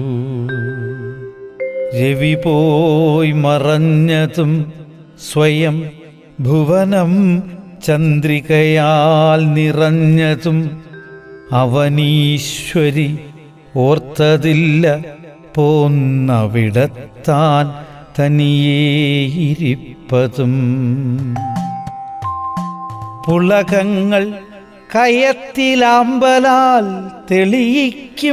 രവി പോയി മറഞ്ഞതും സ്വയം ഭുവനം ചന്ദ്രികയാൽ നിറഞ്ഞതും അവനീശ്വരി ഓർത്തതില്ല പോന്നവിടത്താൻ തനിയേയിരിപ്പതും പുളകങ്ങൾ കയത്തിലാമ്പലാൽ തെളിയിക്കും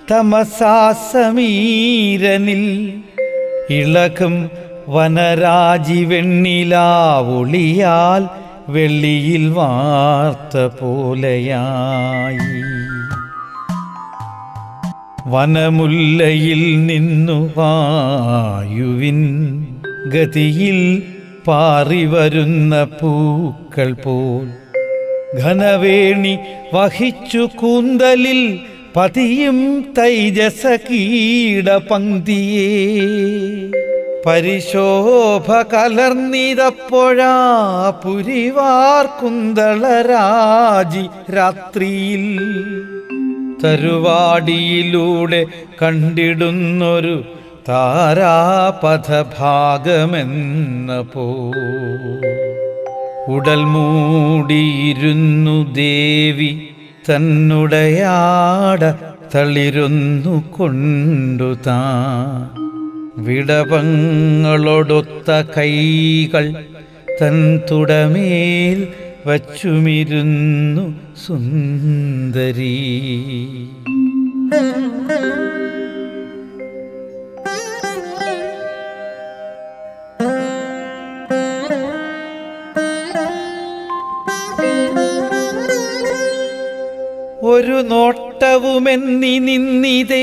തമസാസമീരനിൽ ഇളകും വനരാജി വെണ്ണിലാവൊളിയാൽ വെള്ളിയിൽ വാർത്ത പോലെയായി വനമുല്ലയിൽ നിന്നു വായുവിൻ ഗതിയിൽ പാറിവരുന്ന പൂക്കൾ പോൽ ഘനവേണി വഹിച്ചു കൂന്തലിൽ പതിയും തൈജസ കീടപങ്ക്തിയേ പരിശോഭ കലർന്നിതപ്പോഴാ പുരിവാർ കുന്തളരാജി രാത്രിയിൽ തരുവാടിയിലൂടെ കണ്ടിടുന്നൊരു താരാപഥഭാഗമെന്ന പോ ഉടൽ മൂടിയിരുന്നു ദേവി തന്നുടയാട തളിരുന്നു കൊണ്ടു താ വിടവങ്ങളൊടുത്ത കൈകൾ തൻ തുടമേൽ വച്ചുമിരുന്നു സുന്ദരി ഒരു നോട്ടവുമെന്നി നിന്നിതേ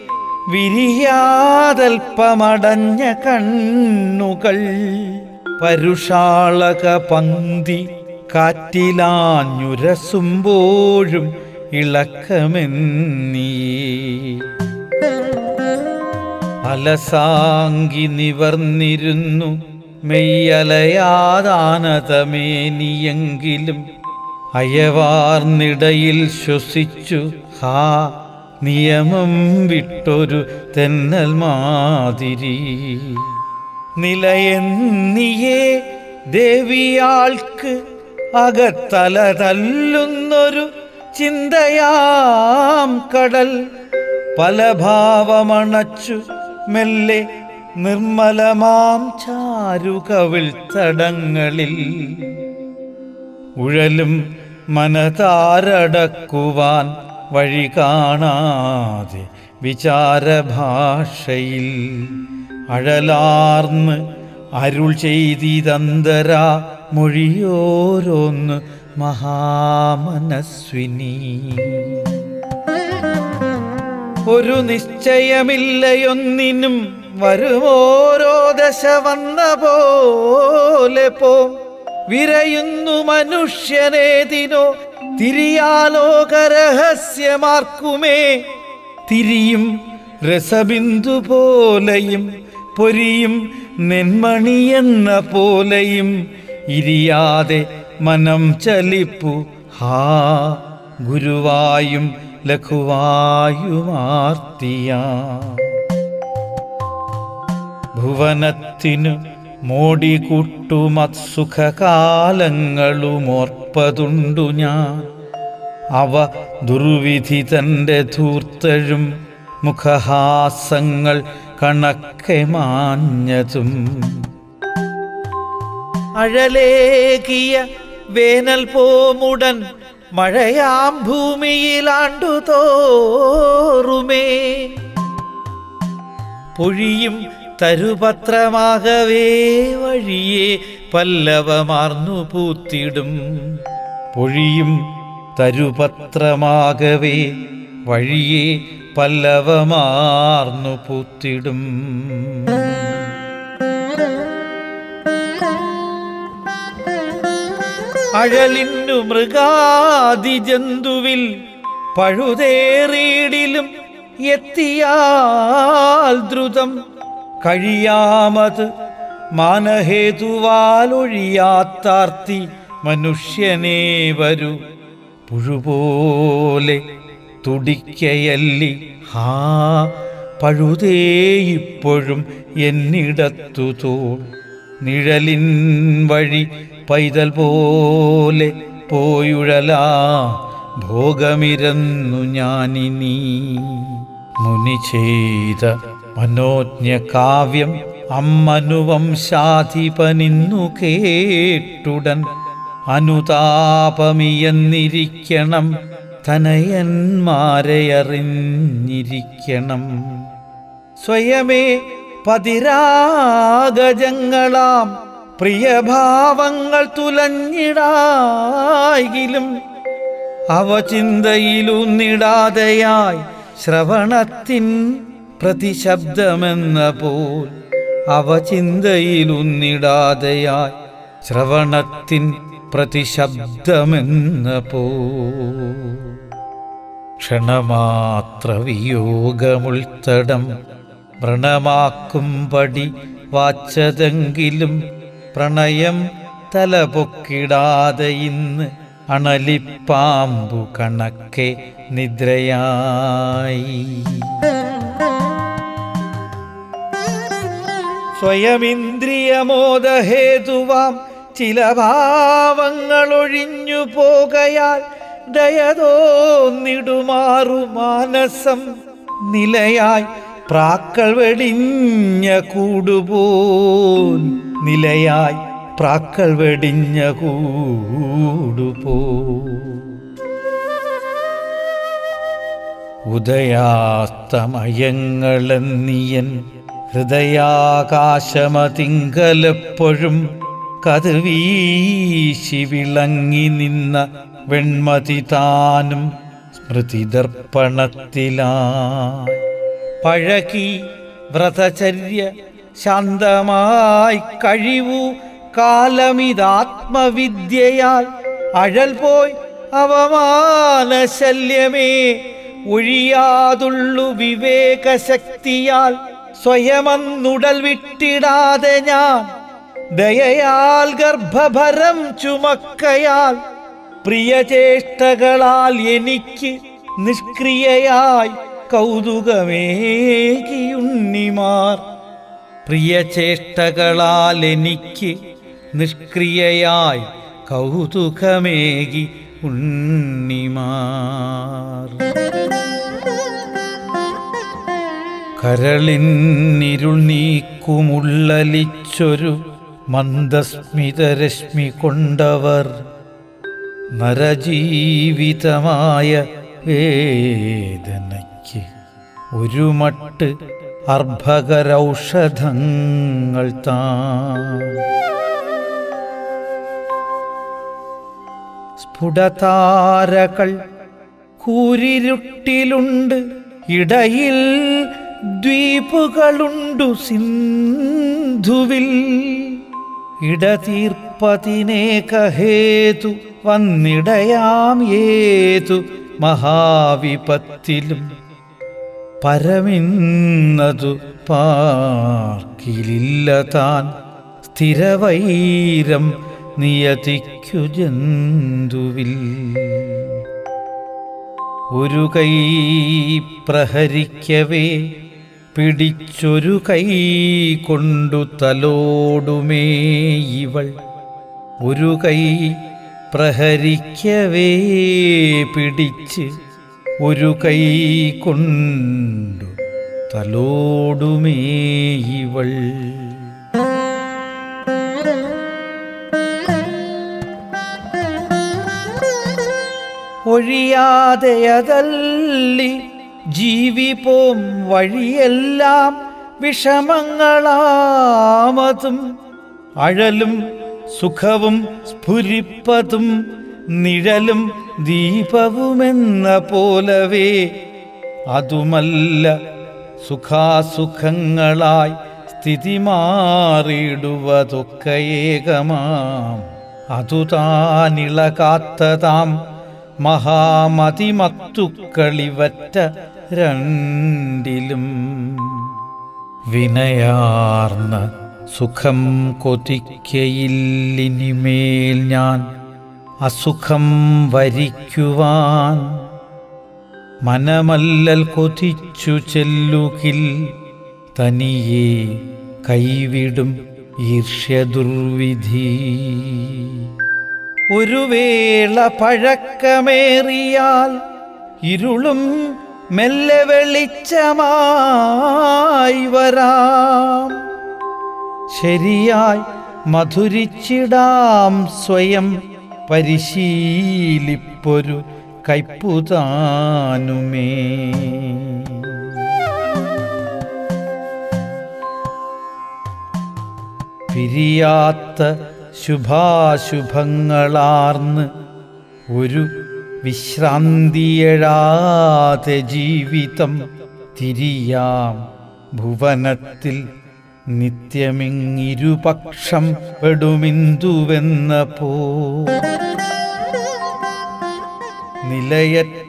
വിരിയാതൽപ്പമടഞ്ഞ കണ്ണുകൾ പരുഷാളക പന്തി കാറ്റിലാഞ്ഞുരസുമ്പോഴും ഇളക്കമെന്നീ അലസാങ്കി നിവർന്നിരുന്നു മെയ്യലയാദാനതമേനിയെങ്കിലും അയവാർന്നിടയിൽ ശ്വസിച്ചു ഹാ നിയമം വിട്ടൊരു തെന്നൽ മാതിരി നിലയെന്നിയേ ദേവിയാൾക്ക് അകത്തല തല്ലുന്നൊരു ചിന്തയാം കടൽ പല ഭാവമണച്ചു മെല്ലെ നിർമ്മലമാം ചാരുകവിൾ തടങ്ങളിൽ ഉഴലും മനതാരടക്കുവാൻ വഴി കാണാതെ വിചാരഭാഷയിൽ അഴലാർന്ന് അരുൾ ചെയ്തിതന്തരാ മൊഴിയോരോന്ന് മഹാമനസ്വിനി ഒരു നിശ്ചയമില്ലയൊന്നിനും വരുമോരോ ദശ വന്ന പോലെ പോ വിരയുന്നു മനുഷ്യനേതിനോ തിരിയാലോകരഹസ്യമാർക്കുമേ തിരിയും രസബിന്ദു പോലെയും പൊരിയും നെന്മണിയെന്ന പോലെയും ഇരിയാതെ മനം ചലിപ്പു ഹാ ഗുരുവായും ലഘുവായുമാർത്തിയാ ഭുവനത്തിനു മോടികൂട്ടുമത്സുഖകാലങ്ങളുമോർപ്പതുണ്ടു ഞാൻ അവ ദുർവിധി തൻ്റെ ധൂർത്തഴും മുഖഹാസങ്ങൾ കണക്കെ മാഞ്ഞതും അഴലേകിയ വേനൽ പോമുടൻ മഴയാം ഭൂമിയിലാണ്ടു തോറുമേ പൊഴിയും തരുപത്രമാകവേ വഴിയെ പല്ലവമാർന്നു പൂത്തിടും പൊഴിയും തരുപത്രമാകവേ വഴിയെ പല്ലവമാർന്നു പൂത്തിടും അഴലിന്നു മൃഗാദി ജന്തുവിൽ പഴുതേറിയിടിലും എത്തിയാൽ ദ്രുതം കഴിയാമത് മാനഹേതുവാലൊഴിയാത്താർത്തി മനുഷ്യനേ വരൂ പുഴുപോലെ തുടിക്കയല്ലി ഹാ പഴുതേ ഇപ്പോഴും എന്നിടത്തു തോൾ നിഴലിൻ വഴി പൈതൽ പോലെ പോയുഴലാ ഭോഗമിരന്നു ഞാനിനി മുനി ചെയ്ത മനോജ്ഞ കാവ്യം അമ്മനുവംശാധിപനിന്നു കേട്ടുടൻ അനുതാപമിയെന്നിരിക്കണം തനയന്മാരെ അറിഞ്ഞിരിക്കണം സ്വയമേ പതിരാഗജങ്ങളാം പ്രിയഭാവങ്ങൾ തുലഞ്ഞിടായെങ്കിലും അവ ചിന്തയിലൂന്നിടാതെയായി ശ്രവണത്തിൻ പ്രതിശബ്ദമെന്ന പോൽ അവ ചിന്തയിലൂന്നിടാതെയായി ശ്രവണത്തിൻ പ്രതിശബ്ദമെന്ന പോ ക്ഷണമാത്ര വിയോഗമുൾത്തടം വ്രണമാക്കും പടി വാച്ചതെങ്കിലും പ്രണയം തലപൊക്കിടാതെ ഇന്ന് അണലിപ്പാമ്പു കണക്കെ നിദ്രയായി സ്വയമിന്ദ്രിയമോദഹേതുവാം ചില ഭാവങ്ങൾ ഒഴിഞ്ഞു പോകയാൽ ദയതോന്നിടുമാറു മാനസം നിലയായി പ്രാക്കൾ വെടിഞ്ഞ കൂടുപോൽ നിലയായി പ്രാക്കൾ വെടിഞ്ഞ കൂടുപോ ഉദയാസ്തമയങ്ങളെന്നിയൻ ഹൃദയാകാശമതിങ്കലെപ്പോഴും കതിർവീശി വിളങ്ങി നിന്ന വെൺമതി താനും സ്മൃതിദർപ്പണത്തിലായി പഴകി വ്രതചര്യ ശാന്തമായി കഴിവു കാലമിതാത്മവിദ്യയാൽ അഴൽ പോയി അവമാനശല്യമേ ഒഴിയാതുള്ളു വിവേകശക്തിയാൽ സ്വയമന്നുടൽ വിട്ടിടാതെ ഞാൻ ദയയാൽ ഗർഭഭരം ചുമക്കയാൽ പ്രിയചേഷ്ടകളാൽ എനിക്ക് നിഷ്ക്രിയയായി കൗതുകമേകിയുണ്ണിമാർ പ്രിയചേഷ്ടകളാൽ എനിക്ക് നിഷ്ക്രിയയായി കൗതുകമേകി ഉണ്ണിമാർ കരളിന്നിരുൾ നീക്കുമുള്ളലിച്ചൊരു മന്ദസ്മിതരശ്മി കൊണ്ടവർ നരജീവിതമായ വേദനയ്ക്ക് ഒരു മട്ട് അർഭകരൗഷധങ്ങൾ താൻ സ്ഫുടതാരകൾ കൂരിരുട്ടിലുണ്ട് ഇടയിൽ ദ്വീപുകളുണ്ടു സിന്ധുവിൽ ഇടതീർപ്പതിനേകഹേതു വന്നിടയാം ഏതു മഹാവിപത്തിലും പരമിന്നതു പാർക്കിലില്ല താൻ സ്ഥിരവൈരം നിയതിക്കു ജന്തുവിൽ ഒരു കൈ പ്രഹരിക്കവേ പിടിച്ചൊരു കൈ കൊണ്ടു തലോടുമേ ഇവൾ ഒരു കൈ പ്രഹരിക്കവേ പിടിച്ച് ഒരു കൈ കൊണ്ടു തലോടുമേ ഇവൾ ഒഴിയാതെയതല്ലി ജീവിപ്പോം വഴിയെല്ലാം വിഷമങ്ങളാമതും അഴലും സുഖവും സ്ഫുരിപ്പതും നിഴലും ദീപവുമെന്ന പോലവേ അതുമല്ല സുഖാസുഖങ്ങളായി സ്ഥിതി മാറിയിടുവതൊക്കെ ഏകമാം അതു താനിളകാത്തതാം മഹാമതിമത്തുക്കളിവറ്റ രണ്ടിലും വിനയാർന്ന സുഖം കൊതിക്കയില്ലിനിമേൽ ഞാൻ അസുഖം വരിക്കുവാൻ മനമല്ലൽ കൊതിച്ചു ചെല്ലുകിൽ തനിയെ കൈവിടും ഈർഷ്യദുർവിധി ഒരു വേള പഴക്കമേറിയാൽ ഇരുളും മെല്ലെ വെളിച്ചമായി വരാം ശരിയായി മധുരിച്ചിടാം സ്വയം പരിശീലിപ്പൊരു കൈപ്പുതാനുമേ പിരിയാത്ത ശുഭാശുഭങ്ങളാർന്ന് ഒരു വിശ്രാന്തിയഴാതെ ജീവിതം തിരിയാം ഭുവനത്തിൽ നിത്യമിങ്ങിരുപക്ഷം പെടുമിന്തുവെന്ന പോ നിലയറ്റ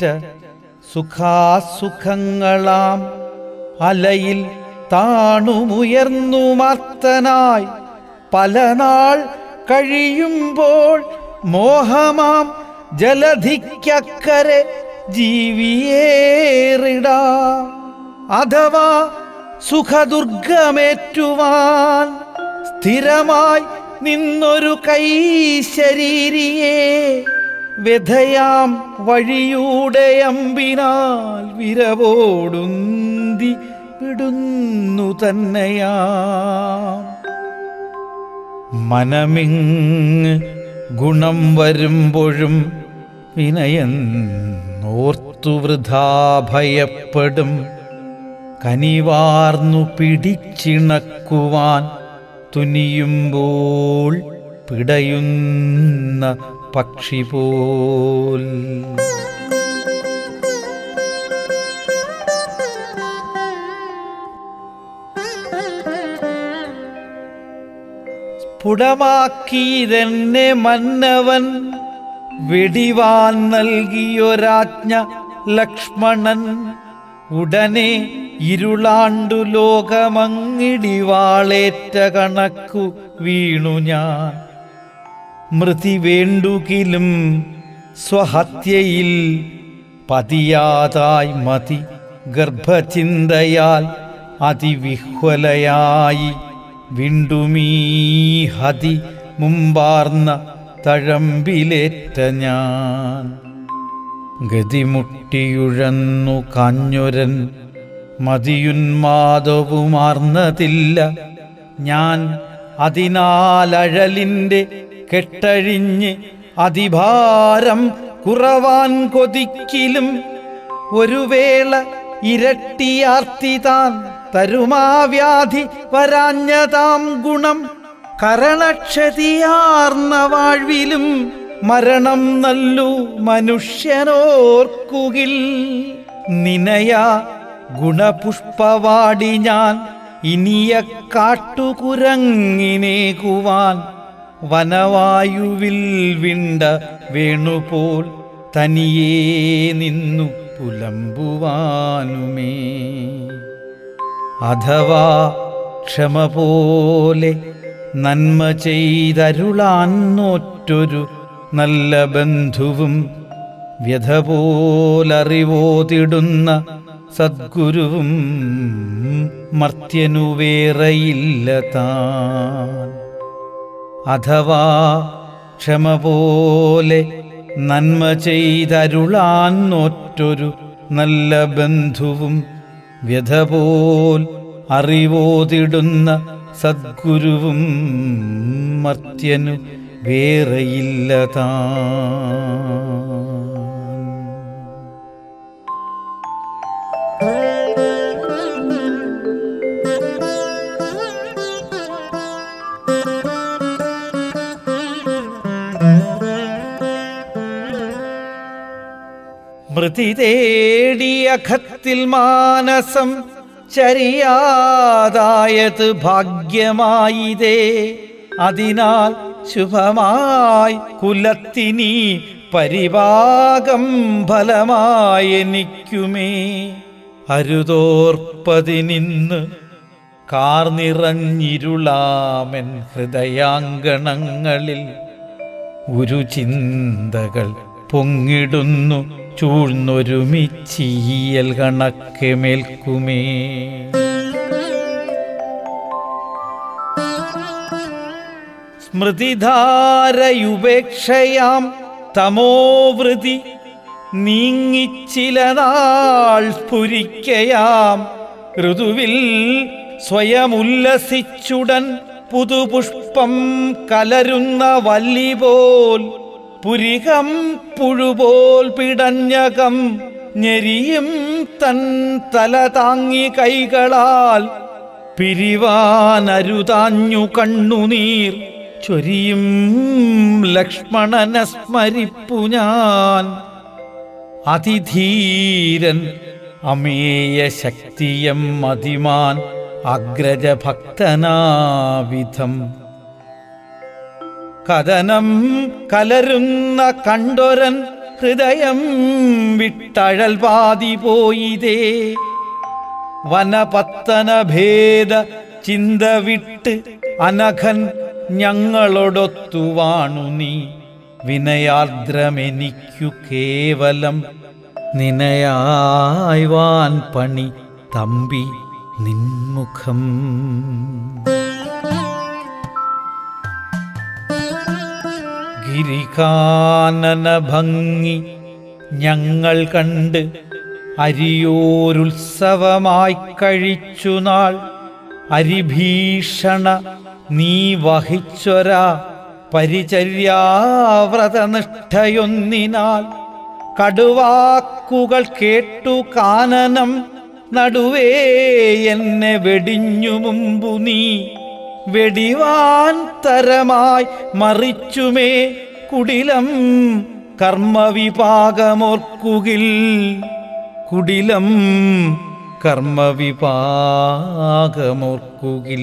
സുഖാസുഖങ്ങളാം അലയിൽ താണുമുയർന്നു മർത്തനായി പല നാൾ കഴിയുമ്പോൾ മോഹമാം ജലധിക്കക്കരെ ജീവിയേറിടാ അഥവാ സുഖദുർഗമേറ്റുവാൻ സ്ഥിരമായി നിന്നൊരു കൈ ശരീരിയെ വ്യഥയാം വഴിയൂടെ അമ്പിനാൽ വിരവോടുന്തി വിടുന്നു തന്നെയാം മനമിങ് ഗുണം വരുമ്പോഴും വിനയൻ ഓർത്തു വൃഥാ ഭയപ്പെടും കനിവാർന്നു പിടിച്ചിണക്കുവാൻ തുനിയുമ്പോൾ പിടയുന്ന പക്ഷി പോൽ സ്ഫുടമാക്കിയതെന്നെ മന്നവൻ വെടിവാൻ നൽകിയൊരാജ്ഞ ലക്ഷ്മണൻ ഉടനെ ഇരുളാണ്ടു ലോകമങ്ങിടിവാളേറ്റ കണക്കു വീണു ഞാൻ മൃതി വേണ്ടുകിലും സ്വഹത്യയിൽ പതിയാതായി മതി ഗർഭചിന്തയാൽ അതിവിഹ്വലയായി വിണ്ടുമീ ഹതി മുമ്പാർന്ന തഴമ്പിലേറ്റ ഞാൻ ഗതിമുട്ടിയുഴന്നു കാഞ്ഞൊരൻ മതിയുന്മാദവുമാർന്നതില്ല ഞാൻ അതിനാലഴലിൻ്റെ കെട്ടഴിഞ്ഞ് അതിഭാരം കുറവാൻ കൊതിക്കിലും ഒരു വേള ഇരട്ടിയാർത്തി താൻ തരുമാവ്യാധി വരാഞ്ഞതാം ഗുണം കരണക്ഷതിയാർന്ന വാഴ്വിലും മരണം നല്ലു മനുഷ്യനോർക്കുകിൽ നിനയ ഗുണപുഷ്പവാടി ഞാൻ ഇനിയ കാട്ടുകുരങ്ങിനേകുവാൻ വനവായുവിൽ വിണ്ട വേണുപോൽ തനിയേ നിന്നു പുലമ്പുവാനുമേ അഥവാ ക്ഷമ പോലെ നന്മ ചെയ്തരുളാൻ നോറ്റൊരു നല്ല ബന്ധുവും വ്യഥ പോലറിവോതിടുന്ന സദ്ഗുരുവും മർത്യനു വേറെയില്ല താൻ അഥവാ ക്ഷമ പോലെ നന്മ ചെയ്തരുളാൻ നോറ്റൊരു നല്ല ബന്ധുവും വ്യഥ പോൽ അറിവോതിടുന്ന സദ്ഗുരുവും മർത്യനു വേറെയില്ല താൻ മൃതി തേടിയ സത്യത്തിൽ മാനസം ചരിയാതായത് ഭാഗ്യമായിതേ അതിനാൽ ശുഭമായി കുലത്തിനി പരിഭാഗം ഫലമായെനിക്കുമേ അരുതോർപ്പതിനിന്ന് കാർനിറഞ്ഞിരുളാമൻ ഹൃദയാങ്കണങ്ങളിൽ ഒരു ചിന്തകൾ പൊങ്ങിടുന്നു ചൂഴ്ന്നൊരുമിച്ചീയൽ കണക്കെ മേൽക്കുമേ സ്മൃതിധാരയുപേക്ഷയാം തമോവൃതി നീങ്ങിച്ചില നാൾ സ്ഫുരിക്കയാം ഋതുവിൽ സ്വയമുല്ലസിച്ചുടൻ പുതുപുഷ്പം കലരുന്ന വല്ലി പോൽ പുരികം പുഴുപോൽ പിടഞ്ഞകം ഞെരിയും തൻ തല താങ്ങി കൈകളാൽ പിരിവാനരുതാഞ്ഞു കണ്ണുനീർ ചൊരിയും ലക്ഷ്മണനെ സ്മരിപ്പു ഞാൻ അതിധീരൻ അമേയ ശക്തിയം മതിമാൻ അഗ്രജഭക്തനാവിധം കഥനം കലരുന്ന കണ്ടൊരൻ ഹൃദയം വിട്ടഴൽ പാതി പോയിതേ വനപത്തന ഭേദ ചിന്ത വിട്ട് അനഘൻ ഞങ്ങളോടൊത്തുവാണു നീ വിനയാർദ്രമെനിക്കു കേവലം നിനയായ്വാൻ പണി തമ്പി നിൻമുഖം ഗിരികാനന ഭംഗി ഞങ്ങൾ കണ്ട് അരിയോരുത്സവമായി കഴിച്ചു നാൾ അരിഭീഷണ നീ വഹിച്ചൊരാ പരിചര്യാവ്രതനിഷ്ഠയൊന്നിനാൽ കടുവാക്കുകൾ കേട്ടു കാനനം നടുവേ എന്നെ വെടിഞ്ഞു മുമ്പു നീ വെടിവാൻ തരമായി മറിച്ചുമേ കുടിലം കർമ്മവിപാകമോർക്കുകിൽ കുടിലം കർമ്മവിപാകമോർക്കുകിൽ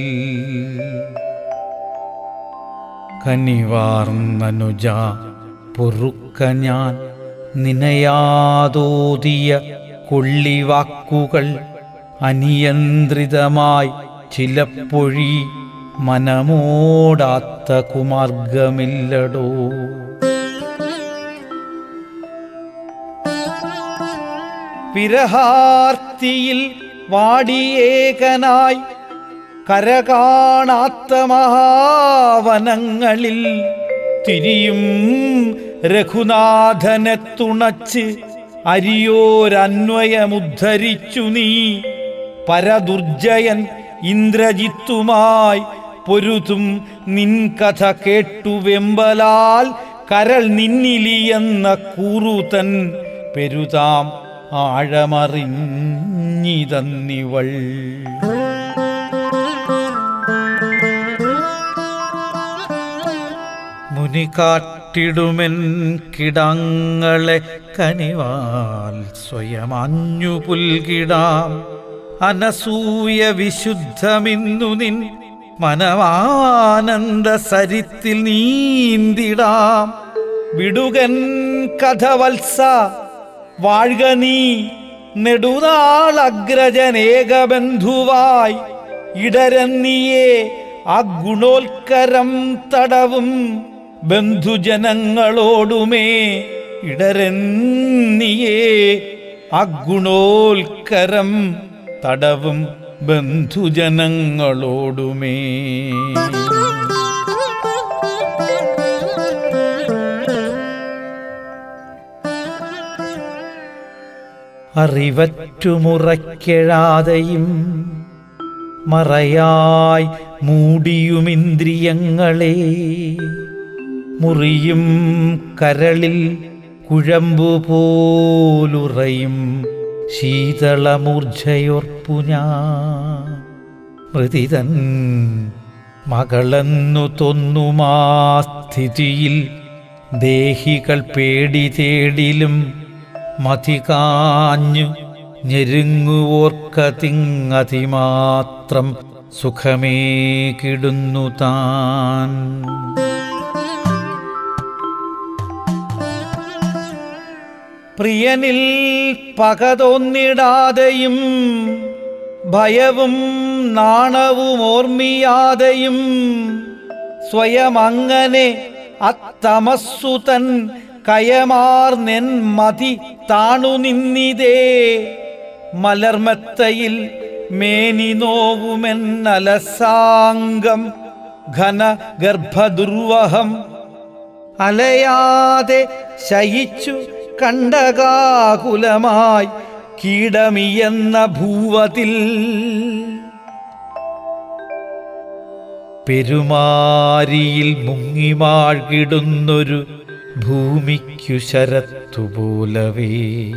കനിവാർന്നനുജ പൊറുക്ക ഞാൻ നിനയാതോതിയ കൊള്ളിവാക്കുകൾ അനിയന്ത്രിതമായി ചിലപ്പൊഴി മനമോടാത്ത കുമാർഗമില്ലടോ വിരഹാർത്തിയിൽ വാടിയേകനായി കരകാണാത്ത മഹാവനങ്ങളിൽ തിരിയും രഘുനാഥനെ തുണച്ച് അരിയോരന്വയമുദ്ധരിച്ചു നീ പരദുർജയൻ ഇന്ദ്രജിത്തുമായി പൊരുതും നിൻ കഥ കേട്ടു വെമ്പലാൽ കരൾ നിന്നിലിയെന്ന കൂറുതൻ പെരുതാം ആഴമറിഞ്ഞിതന്നിവൾ മുനി കാട്ടിടുമെൻ കിടങ്ങളെ കനിവാൽ സ്വയമാഞ്ഞു പുൽകിടാം അനസൂയ വിശുദ്ധമിന്നു നിൻ മനമാനന്ദ സരിത്തിൽ നീന്തിടാം വിടുകൻ കഥവത്സ വാഴ്ക നീ നെടുനാൾ അഗ്രജനേകബന്ധുവായി ഇടരന്നിയേ ആ ഗുണോൽക്കരം തടവും ബന്ധുജനങ്ങളോടുമേ ഇടരന്നിയേ ആ ഗുണോൽക്കരം തടവും ബന്ധുജനങ്ങളോടുമേ അറിവറ്റുമുറയ്ക്കെഴാതെയും മറയായി മൂടിയുമിന്ദ്രിയങ്ങളെ മുറിയും കരളിൽ കുഴമ്പു പോലുറയും ശീതളമൂർജയോർപ്പു ഞാൻ മൃതിതൻ മകളെന്നു തോന്നുമാ സ്ഥിതിയിൽ ദേഹികൾ പേടി തേടിലും മതി കാഞ്ഞു ഞെരുങ്ങുവോർക്ക തിങ്ങതിമാത്രം സുഖമേ കിടുന്നു താൻ പ്രിയനിൽ പകതൊന്നിടാതെയും ഭയവും നാണവും ഓർമ്മിയാതെയും സ്വയം അങ്ങനെ അത്തമസ്സുതൻ കയമാർന്നെൻ മതി താണു നിന്നിതേ മലർമെത്തയിൽ മേനി നോവുമെന്നലസാംഗം ഘന ഗർഭദുർവഹം അലയാതെ ശയിച്ചു കണ്ടകാകുലമായി കീടമിയെന്ന ഭൂവതിൽ പെരുമാരിയിൽ മുങ്ങിമാഴ്കിടുന്നൊരു ഭൂമിക്കു ശരത്തുപോലവേ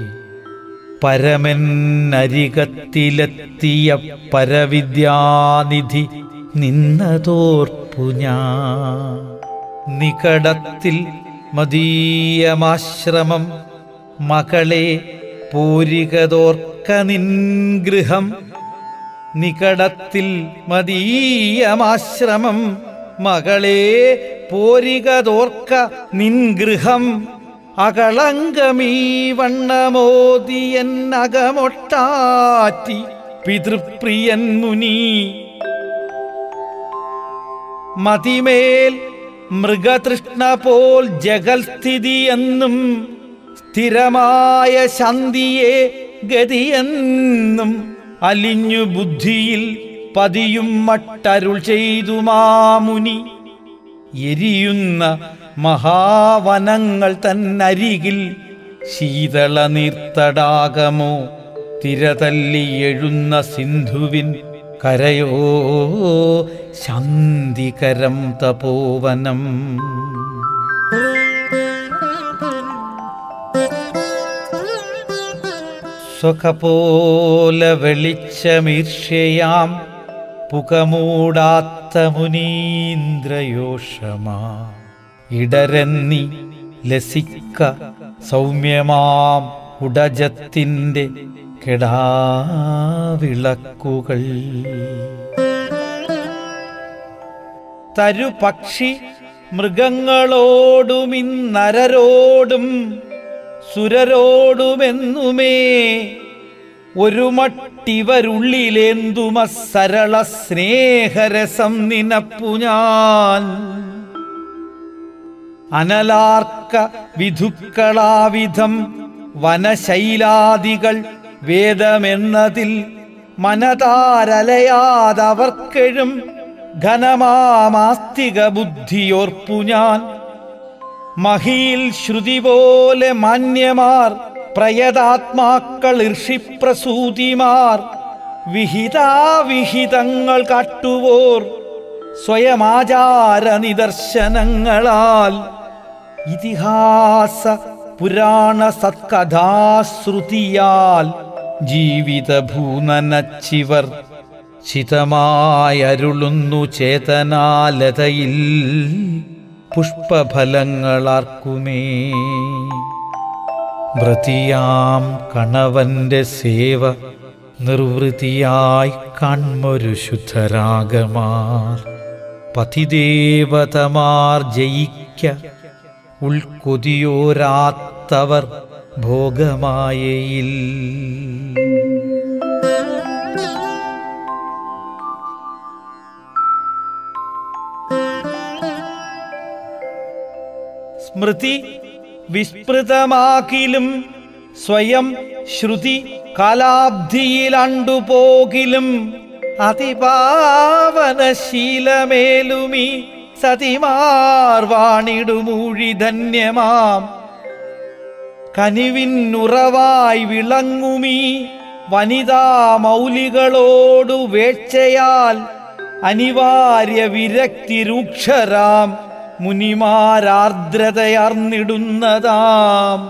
പരമെന്നരികത്തിലെത്തിയ പരവിദ്യാനിധി നിന്നതോർപ്പു ഞാൻ നികടത്തിൽ മദീയമാശ്രമം മകളെ പോരികതോർക്ക നിൻഗൃഹം നികടത്തിൽ മദീയമാശ്രമം മകളെ പോരികതോർക്ക നിൻഗൃഹം അകളങ്കമീ വണ്ണമോദിയൻ അകമൊട്ടാറ്റി പിതൃപ്രിയൻ മുനി മതിമേൽ മൃഗതൃഷ്ണ പോൽ ജഗൽസ്ഥിതി എന്നും സ്ഥിരമായ ശാന്തിയെ ഗതിയെന്നും അലിഞ്ഞു ബുദ്ധിയിൽ പതിയും മട്ടരുൾ ചെയ്തു മാമുനി എരിയുന്ന മഹാവനങ്ങൾ തന്നരികിൽ ശീതള നീർത്തടാകമോ തിരതല്ലി എഴുന്ന സിന്ധുവിൻ കരയോ ശാന്തികരം തപോവനം സ്വഖപോലെ വെളിച്ചമീർഷയാം പുകമൂടാത്ത മുനീന്ദ്രയോഷമാ ഇടരന്നി ലസിക്ക സൗമ്യമാം ഉടജത്തിൻ്റെ കെടാവിളക്കുകൾ തരുപക്ഷി മൃഗങ്ങളോടും ഇന്നരരോടും സുരരോടുമെന്നുമേ ഒരു മട്ടിവരുള്ളിലേന്തുമ സരള സ്നേഹരസം നിനപ്പു ഞാൻ അനലാർക്ക വിധുക്കളാവിധം വനശൈലാദികൾ വേദമെന്നതിൽ മനതാരലയാതവർക്കെഴും ഘനമാമാസ്തിക ബുദ്ധിയോർപ്പു ഞാൻ മഹിയിൽ ശ്രുതി പോലെ മാന്യമാർ പ്രയതാത്മാക്കൾ ഋഷിപ്രസൂതിമാർ വിഹിതാവിഹിതങ്ങൾ കാട്ടുവോർ സ്വയമാചാര നിദർശനങ്ങളാൽ ഇതിഹാസ പുരാണ സത്കഥാശ്രുതിയാൽ ജീവിത ഭൂനനച്ചിവർ ചിതമായരുളുന്നു ചേതനാലതയിൽ പുഷ്പഫലങ്ങളാർക്കുമേ വ്രതിയാം കണവന്റെ സേവ നിർവൃതിയായി കാൺമൊരു ശുദ്ധരാഗമാർ പതിദേവതമാർ ജയിക്ക ഉൾക്കൊതിയോരാത്തവർ ഭോഗമായയിൽ സ്മൃതി വിസ്മൃതമാകിലും സ്വയം ശ്രുതി കാലാബ്ധിയിലണ്ടുപോകിലും അതിപാവനശീലമേലുമീ സതിമാർവാണിടുമൂഴി ധന്യമാം കനിവിന്നുറവായി വിളങ്ങുമീ വനിതാ മൗലികളോടു വേഴ്ചയാൽ അനിവാര്യ വിരക്തി രൂക്ഷരാം മുനിമാരാർദ്രതയർന്നിടുന്നതാം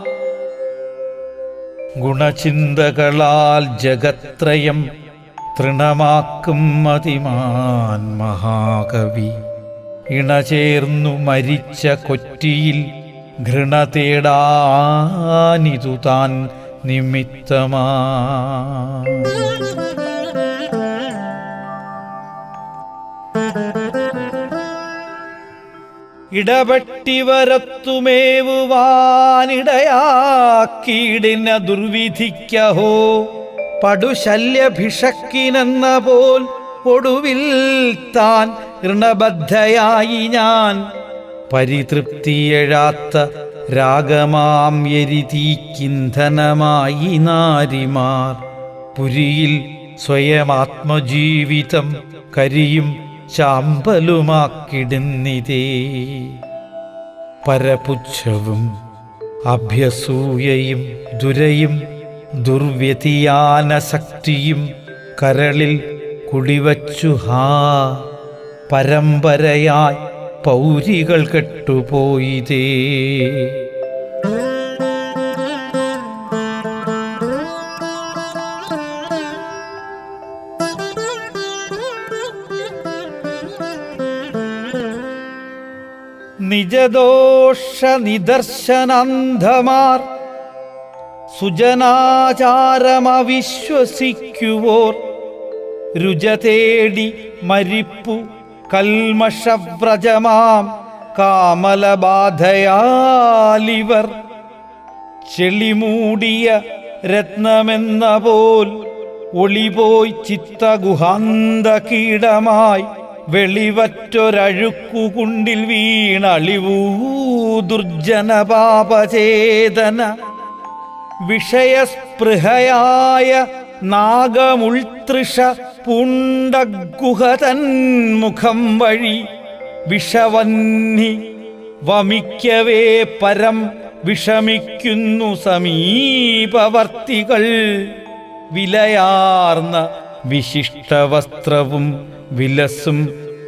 ഗുണചിന്തകളാൽ ജഗത്രയം തൃണമാക്കും മതിമാൻ മഹാകവി ഇണചേർന്നു മരിച്ച കൊറ്റിയിൽ ഘൃണ തേടാനിതു താൻ നിമിത്തമാ ഇടപെട്ടിവരത്തുമേവുവാനിടയാക്കീടിന ദുർവിധിക്കഹോ പടുശല്യഭിഷക്കിനെന്ന പോൽ ഒടുവിൽ താൻ ഋണബദ്ധയായി ഞാൻ പരിതൃപ്തിയെഴാത്ത രാഗമാം എരിതീക്കിന്ധനമായി നാരിമാർ പുരിയിൽ സ്വയമാത്മജീവിതം കരിയും ചാമ്പലുമാക്കിടുന്നിതേ പരപുച്ഛവും അഭ്യസൂയയും ദുരയും ദുർവ്യതിയാനശക്തിയും കരളിൽ കുടിവച്ചു ഹാ പരമ്പരയായി പൗരികൾ കെട്ടുപോയിതേ നിജദോഷ നിദർശനാന്ധമാർ സുജനാചാരമവിശ്വസിക്കുവോർ രുച തേടി മരിപ്പു കൽമഷവ്രജമാം കാമലബാധയാലിവർ ചെളിമൂടിയ രത്നമെന്ന പോൽ ഒളിപോയി ചിത്തഗുഹാന്ത കീടമായി വെളിവറ്റൊരഴുക്കുകുണ്ടിൽ വീണളിവൂ ദുർജനപാപചേതന വിഷയസ്പൃഹയായ നാഗമുൾതൃഷ പൂണ്ടഗുഹതൻ മുഖം വഴി വിഷവന്നി വമിക്കവേ പരം വിഷമിക്കുന്നു സമീപവർത്തികൾ വിലയാർന്ന വിശിഷ്ടവസ്ത്രവും വിലസും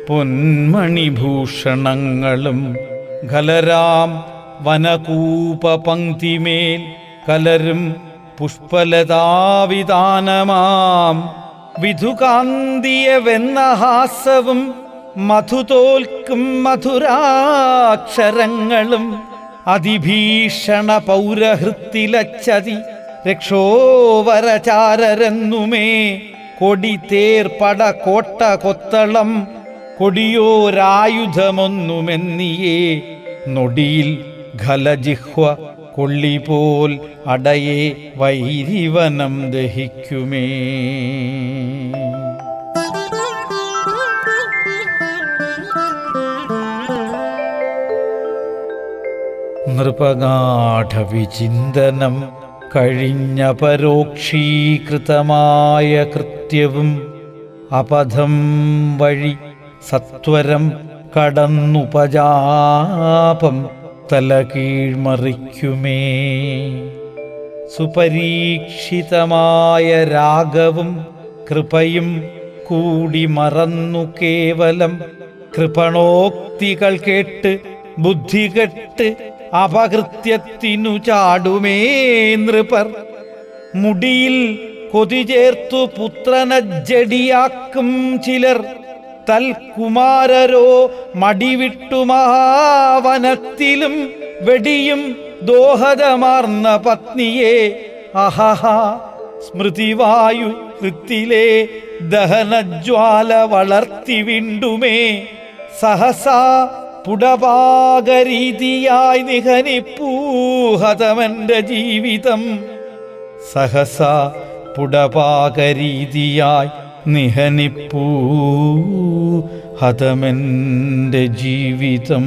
പൊന്മണിഭൂഷണങ്ങളും ഖലരാം വനകൂപപങ്ക്തിമേൽ കലരും പുഷ്പലതാവിതാനമാം വിധുകാന്തിയ വെന്നഹാസവും മധുതോൽക്കും മധുരാക്ഷരങ്ങളും അതിഭീഷണ പൗരഹൃത്തിലച്ചതി രക്ഷോവരചാരരെന്നുമേ കൊടി തേർപ്പട കോട്ട കൊത്തളം കൊടിയോരായുധമൊന്നുമെന്നിയേ നൊടിയിൽ ഖലജിഹ്വ കൊള്ളിപോൽ അടയെ വൈരിവനം ദഹിക്കുമേ നൃപഗാഠവിചിന്തനം കഴിഞ്ഞ പരോക്ഷീകൃതമായ കൃത്യവും അപഥം വഴി സത്വരം കടന്നുപജാപം തലകീഴ്മറിക്കുമേ സുപരീക്ഷിതമായ രാഗവും കൃപയും കൂടി മറന്നു കേവലം കൃപണോക്തികൾ കേട്ട് ബുദ്ധി കെട്ട് അപകൃത്യത്തിനു ചാടുമേ നൃപർ മുടിയിൽ കൊതി ചേർത്തു പുത്രനജ്ജടിയാക്കും ചിലർ തൽകുമാരരോ മടിവിട്ടു മഹാവനത്തിലും വെടിയും ദോഹദമാർന്ന പത്നിയെ അഹഹ സ്മൃതിവായു വൃത്തിലെ ദഹനജ്വാല വളർത്തി വിണ്ടുമേ സഹസാ പുടപാകരീതിയായി നിഹനിപ്പൂഹതമന്റെ ജീവിതം സഹസ പുടപാകരീതിയായി നിഹനിപ്പൂ ഹതമെന്റെ ജീവിതം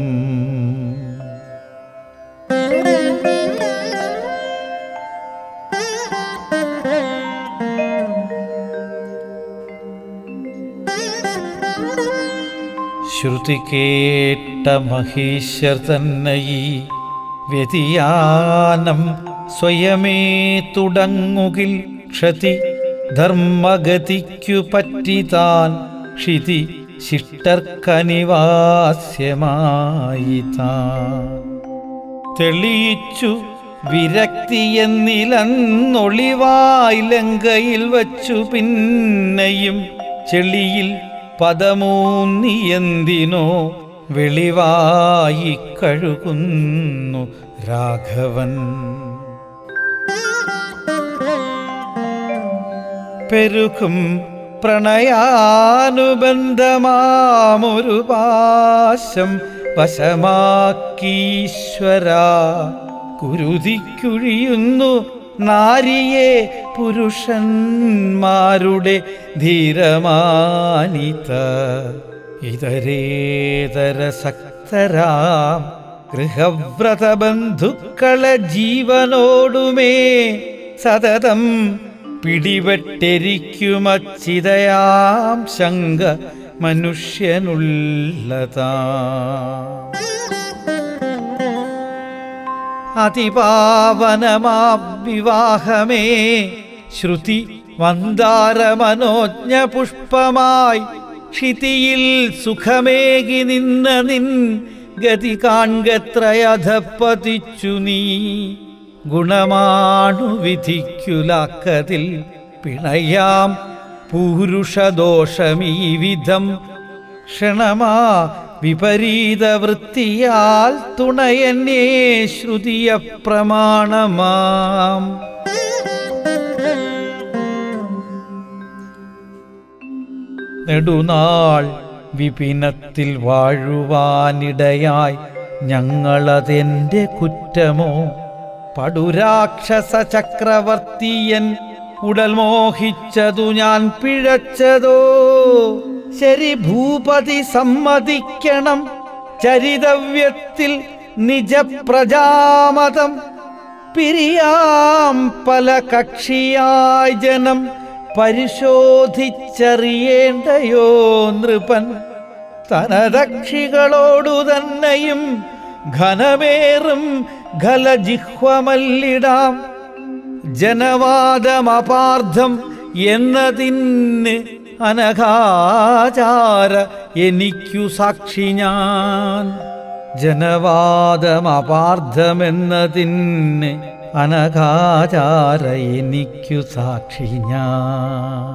ശ്രുതി കേട്ട മഹേശ്വർ തന്നെ ഈ വ്യതിയാനം സ്വയമേ തുടങ്ങുകിൽ ക്ഷതി ധർമ്മഗതിക്കു പറ്റിതാൻ ക്ഷിതി ശിഷ്ടർക്കനിവാസ്യമായി താൻ തെളിയിച്ചു വിരക്തിയെന്നിലന്നൊളിവായി ലങ്കയിൽ വച്ചു പിന്നെയും ചെളിയിൽ പദമൂന്നിയെന്തിനോ വെളിവായി കഴുകുന്നു രാഘവൻ പെരുകും പ്രണയാനുബന്ധമാമൊരു പാശം വശമാക്കീശ്വര കുരുതിക്കുഴിയുന്നു നാരിയെ പുരുഷന്മാരുടെ ധീരമാനിത ഇതരേതര സക്തരാം ഗൃഹവ്രത ബന്ധുക്കളെ ജീവനോടുമേ സതതം പിടിപെട്ടിരിക്കുമച്ചിതയാം ശങ്ക മനുഷ്യനുള്ളതാ അതിപാവനമാം വിവാഹമേ ശ്രുതി മന്ദാരമനോജ്ഞ പുഷ്പമായി ക്ഷിതിയിൽ സുഖമേകി നിന്ന നിൻ ഗതി കാൺകത്രയധപ്പതിച്ചു നീ ഗുണമാണു വിധിക്കുലാക്കതിൽ പിണയാം പൂരുഷദോഷമീ വിധം ക്ഷണമാ വിപരീത വൃത്തിയാൽ തുണയന്നേ ശ്രുതിയ പ്രമാണമാം നെടുനാൾ വിപിനത്തിൽ വാഴുവാനിടയായി ഞങ്ങളതെന്റെ കുറ്റമോ പടുരാക്ഷസ ചക്രവർത്തിയൻ ഉടൽ മോഹിച്ചതു ഞാൻ പിഴച്ചതോ ശരി ഭൂപതി സമ്മതിക്കണം ചരിതവ്യത്തിൽ നിജപ്രജാമതം പിരിയാം പല കക്ഷിയായി ജനം പരിശോധിച്ചറിയേണ്ടയോ നൃപൻ തനദക്ഷികളോടു തന്നെയും ഘനമേറും ഘലജിഹ്വമല്ലിടാം ജനവാദമപാർത്ഥം എന്നതിന് അനഘാചാര എനിക്കു സാക്ഷി ഞാൻ ജനവാദമപാർത്ഥമെന്നതിന് അനഘാചാര എനിക്കു സാക്ഷി ഞാൻ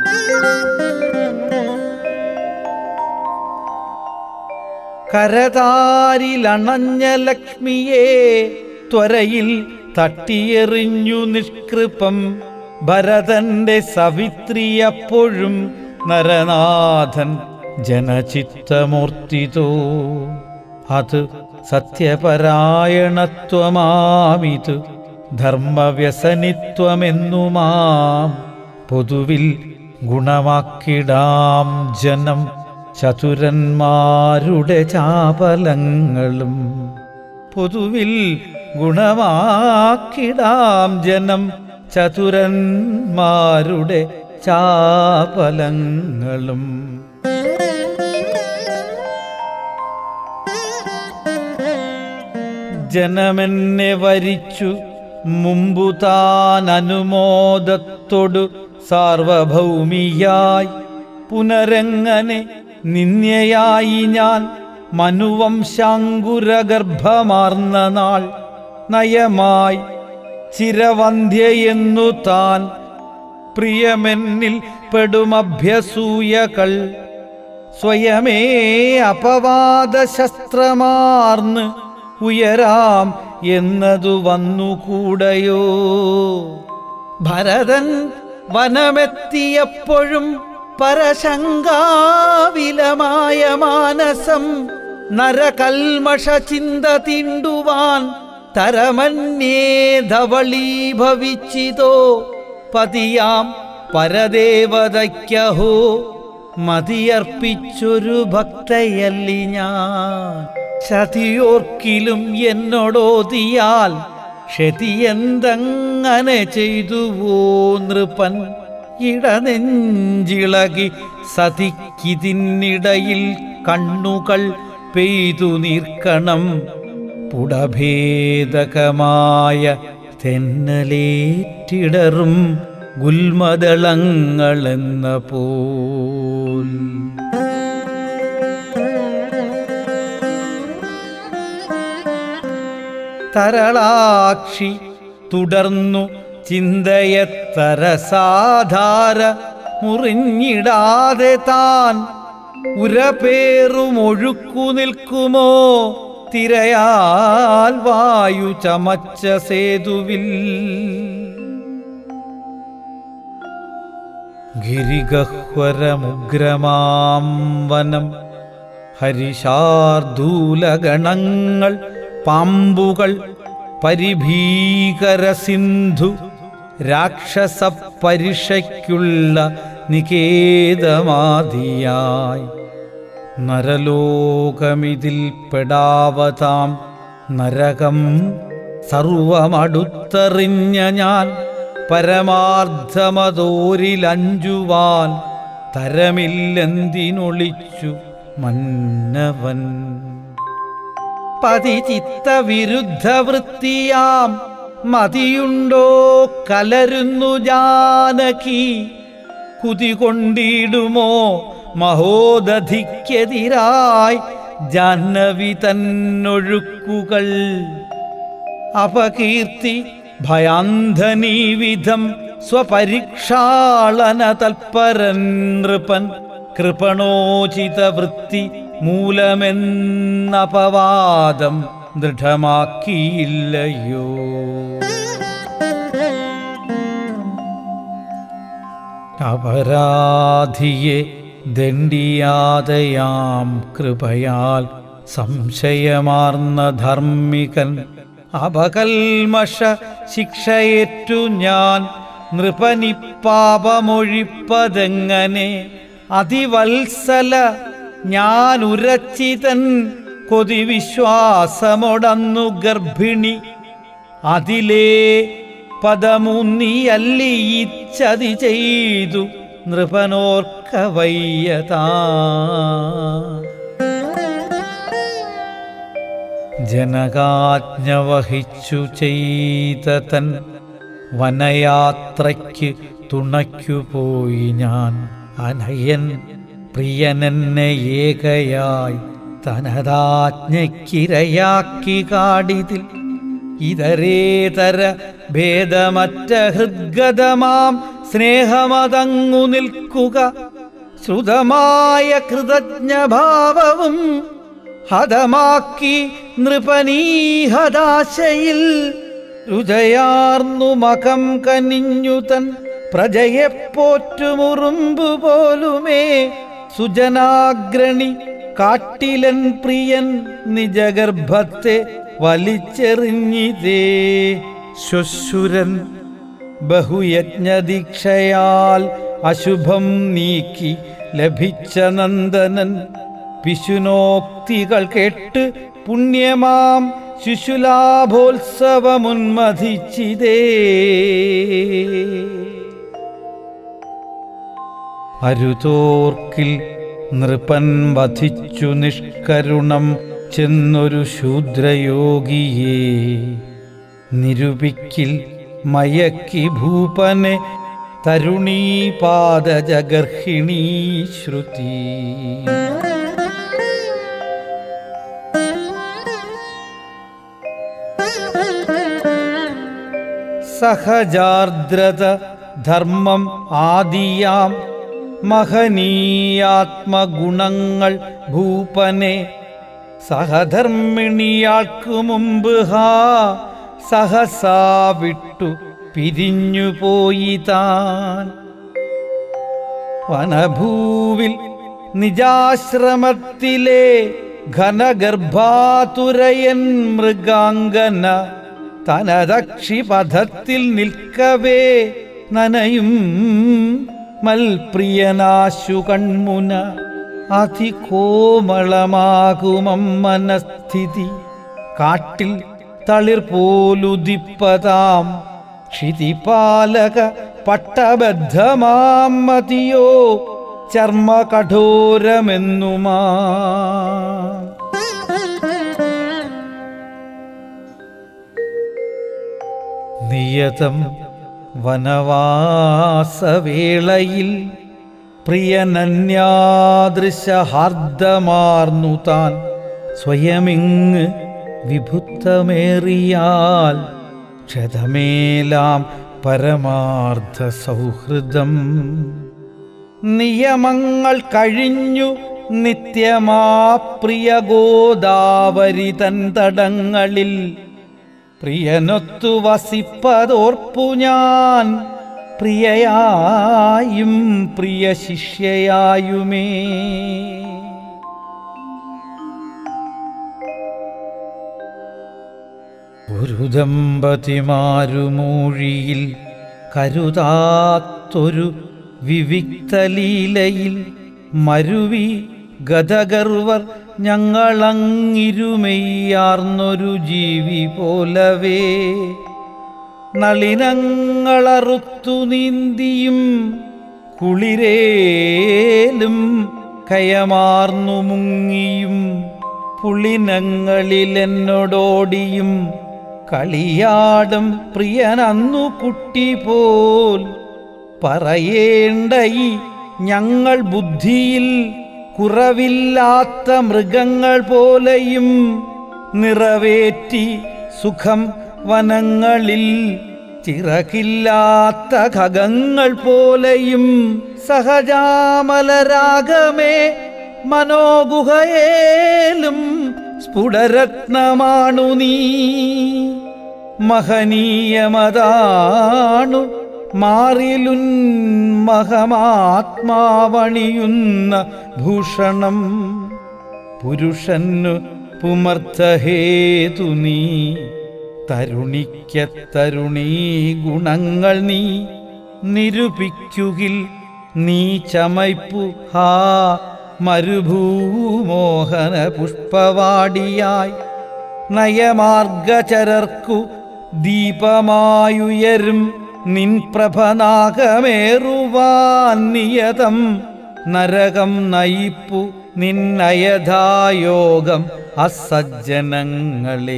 കരതാരിലണഞ്ഞ ലക്ഷ്മിയെ ത്വരയിൽ തട്ടിയെറിഞ്ഞു നിഷ്കൃപം ഭരതന്റെ സവിത്രിയപ്പോഴും നരനാഥൻ ജനചിത്തമൂർത്തിതോ അത് സത്യപരായണത്വമാമിത് ധർമ്മവ്യസനിത്വമെന്നുമാം പൊതുവിൽ ഗുണമാക്കിടാം ജനം ചതുരന്മാരുടെ ചാപലങ്ങളും പൊതുവിൽ ഗുണമാക്കിടാം ജനം ചതുരന്മാരുടെ ചാപലങ്ങളും ജനമെന്നെ വരിച്ചു മുമ്പു താൻ അനുമോദത്തോടു സാർവഭൗമിയായി പുനരങ്ങനെ നിന്യയായി ഞാൻ മനുവംശാങ്കുരഗർഭമാർന്ന നാൾ നയമായി ചിരവന്ധ്യയെന്നു താൻ പ്രിയമെന്നിൽ പെടുമഭ്യസൂയകൾ സ്വയമേ അപവാദശസ്ത്രമാർന്ന് ഉയരാം എന്നതു വന്നുകൂടയോ ഭരതൻ വനമെത്തിയപ്പോഴും പരശങ്കാവിലമായ മാനസം നരകൽമഷ ചിന്ത തീണ്ടുവാൻ തരമന്യേ ധവളീഭവിച്ചിതോ പതിയാം പരദേവതയ്ക്കഹോ മതിയർപ്പിച്ചൊരു ഭക്തയല്ലി ഞാൻ ചതിയോർക്കിലും എന്നോടോതിയാൽ ക്ഷതിയെന്തങ്ങനെ ചെയ്തുവോ നൃപൻ ഇടനെഞ്ചിളകി സതിക്കിതിനിടയിൽ കണ്ണുകൾ പെയ്തു നീർക്കണം പുടഭേദകമായ തെന്നലേറ്റിടറും ഗുൽമദളങ്ങളെന്ന പോൽ തരളാക്ഷി തുടർന്നു ചിന്തയത്തര സാധാര മുറിഞ്ഞിടാതെ താൻ ഉരപേറുമൊഴുക്കു നിൽക്കുമോ തിരയാൽ വായു ചമച്ച സേതുവിൽ ഗിരിഗഹ്വരമുഗ്രമാം വനം ഹരിശാർദൂലഗണങ്ങൾ പാമ്പുകൾ പരിഭീകര സിന്ധു രാക്ഷസ പരിഷയ്ക്കുള്ള നികേതമാദിയായി നരലോകമിതിൽ പെടാവതാം നരകം സർവമടുത്തെറിഞ്ഞ ഞാൻ പരമാർത്ഥമതോരിലഞ്ചുവാൻ തരമില്ലെന്തിനൊളിച്ചു മന്നവൻ പതിചിത്ത വിരുദ്ധ വൃത്തിയാം മതിയുണ്ടോ കലരുന്നു ജാനകി കുതികൊണ്ടിടുമോ മഹോദധിക്കെതിരായി ജാഹ്നവി തന്നൊഴുക്കുകൾ അപകീർത്തി ഭയാന്ധനീവിധം സ്വപരീക്ഷാളന തൽപരൻ നൃപൻ കൃപണോചിത വൃത്തി മൂലമെന്നപവാദം ദൃഢമാക്കിയില്ലയോ അപരാധിയെ ദണ്ഡിയാതയാം കൃപയാൽ സംശയമാർന്ന ധർമ്മികൻ അപകൽമഷ ശിക്ഷയേറ്റു ഞാൻ നൃപനിപ്പാപമൊഴിപ്പതെങ്ങനെ അതിവത്സല ഞാൻ ഉരച്ചിതൻ കൊതി വിശ്വാസമൊടന്നു ഗർഭിണി അതിലേ പദമുന്നിയല്ലിയിച്ചതി ചെയ്തു നൃപനോർക്ക വയ്യതാ ജനകാജ്ഞ വഹിച്ചു ചെയ്ത തൻ വനയാത്രയ്ക്ക് തുണയ്ക്കു പോയി ഞാൻ അനയൻ പ്രിയനെന്നെ ഏകയായി തനതാജ്ഞയ്ക്കിരയാക്കി കാടിതിൽ ഇതരേതര ഭേദമറ്റ ഹൃദ്ഗതമാം സ്നേഹമതങ്ങു നിൽക്കുക ശ്രുതമായ കൃതജ്ഞഭാവവും ഹതമാക്കി നൃപനീഹദാശയിൽ രുചയാർന്നു മകം കനിഞ്ഞു തൻ പ്രജയെ പോറ്റുമുറുമ്പു പോലുമേ സുജനാഗ്രണി കാട്ടിലൻ പ്രിയൻ നിജഗർഭത്തെ വലിച്ചെറിഞ്ഞിതേ ശ്വശുരൻ ബഹുയജ്ഞദീക്ഷയാൽ അശുഭം നീക്കി ലഭിച്ച നന്ദനൻ പിശുനോക്തികൾ കേട്ട് പുണ്യമാം ശിശുലാഭോത്സവമുന്മതിച്ചിതേ അരുതോർക്കിൽ നൃപൻ വധിച്ചു നിഷ്കരുണം ചെന്നൊരു ശൂദ്രയോഗിയെ നിരൂപിക്കിൽ മയക്കി ഭൂപനെ തരുണീ പാദജഗർഹിണീ ശ്രുതി സഹജാർദ്രത ധർമ്മം ആദിയാം മഹനീയാത്മഗുണങ്ങൾ ഭൂപനെ സഹധർമ്മിണിയാൾക്കു മുമ്പ് ഹാ സഹസാ വിട്ടു പിരിഞ്ഞുപോയി താൻ വനഭൂവിൽ നിജാശ്രമത്തിലെ ഘനഗർഭാതുരയൻ മൃഗാംഗന തനദക്ഷിപഥത്തിൽ നിൽക്കവേ നനയും മൽപ്രിയനാശു കൺമുന അതികോമളമാകുമമ്മനസ്ഥിതി കാട്ടിൽ തളിർ പോലുദിപ്പതാം ക്ഷിതിപാലക പട്ടബദ്ധമാം മതിയോ ചർമ്മ കഠോരമെന്നുമാ നിയതം വനവാസവേളയിൽ പ്രിയനന്യാദൃശഹാർദ്ദമാർന്നു താൻ സ്വയമിങ് വിഭുത്തമേറിയാൽ ക്ഷതമേലാം പരമാർത്ഥ സൗഹൃദം നിയമങ്ങൾ കഴിഞ്ഞു നിത്യമാ പ്രിയ ഗോദാവരി തൻ തടങ്ങളിൽ പ്രിയനൊത്തു വസിപ്പതോർപ്പു ഞാൻ പ്രിയയായും പ്രിയ ശിഷ്യയായുമേ ഒരു ദമ്പതിമാരുമൂഴിയിൽ കരുതാത്തൊരു വിവിക്തലീലയിൽ മരുവി ഗതഗർവർ ഞങ്ങളങ്ങിരുമെയ്യാർന്നൊരു ജീവി പോലവേ നളിനങ്ങളറുത്തു നീന്തിയും കുളിരേലും കയമാർന്നു മുങ്ങിയും പുളിനങ്ങളിലെന്നോടോടിയും കളിയാടും പ്രിയനന്നു കുട്ടി പോൽ പറയേണ്ട ഈ ഞങ്ങൾ ബുദ്ധിയിൽ കുറവില്ലാത്ത മൃഗങ്ങൾ പോലെയും നിറവേറ്റി സുഖം വനങ്ങളിൽ ചിറകില്ലാത്ത ഖഗങ്ങൾ പോലെയും സഹജാമലരാഗമേ മനോഗുഹയേലും സ്ഫുടരത്നമാണു നീ മഹനീയമതാണു മാറിലുന്മഹമാത്മാവണിയുന്ന ഭൂഷണം പുരുഷന്നു പുമർത്ഥഹേതു നീ തരുണിക്ക തരുണീ ഗുണങ്ങൾ നീ നിരൂപിക്കുകിൽ നീ ചമയ്പു ഹാ മരുഭൂമോഹന പുഷ്പവാടിയായി നയമാർഗചരർക്കു ദീപമായുയരും നിൻ പ്രഭനാഗമേറുവാൻ നിയതം നരകം നയിപ്പു നിന്നയഥായോഗം അസജ്ജനങ്ങളെ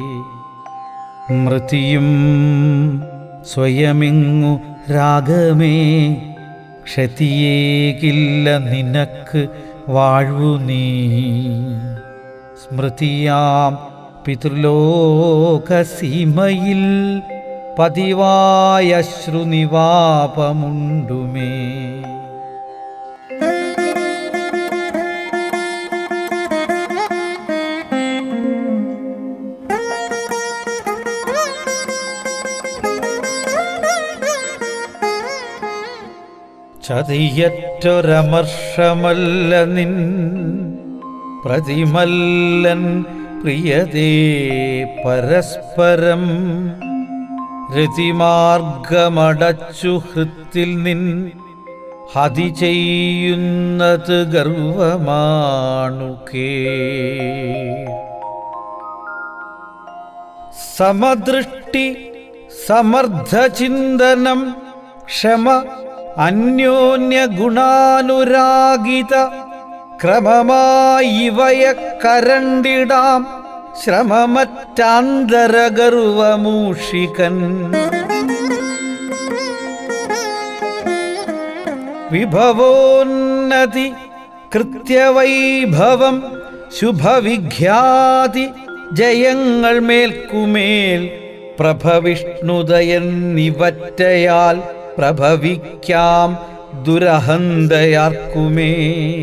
മൃതിയും സ്വയമിങ്ങു രാഗമേ ക്ഷതിയേകില്ല നിനക്ക് വാഴ്വു നീ സ്മൃതിയാം പിതൃലോകസീമയിൽ പതിവായ ശ്രുനിവാപമുണ്ടുമേ ചതിയറ്റൊരമർഷമല്ല നിൻ പ്രതിമല്ലൻ പ്രിയതേ പരസ്പരം രതിമാർഗമടച്ചു ഹൃത്തിൽ നിൻ ഹതി ചെയ്യുന്നത് ഗർവമാണു കേ സമദൃഷ്ടി സമർത്ഥചിന്തനം ക്ഷമ അന്യോന്യ ഗുണാനുരാഗിത ക്രമമായി ഇവയെ കരണ്ടിടാം ശ്രമമറ്റാന്തരഗർവമൂഷികൻ വിഭവോന്നതി കൃത്യവൈഭവം ശുഭവിഖ്യാതി ജയങ്ങൾ മേൽക്കുമേൽ പ്രഭവിഷ്ണുദയെന്നിവറ്റയാൽ പ്രഭവിക്കാം ദുരഹന്തയാർക്കുമേ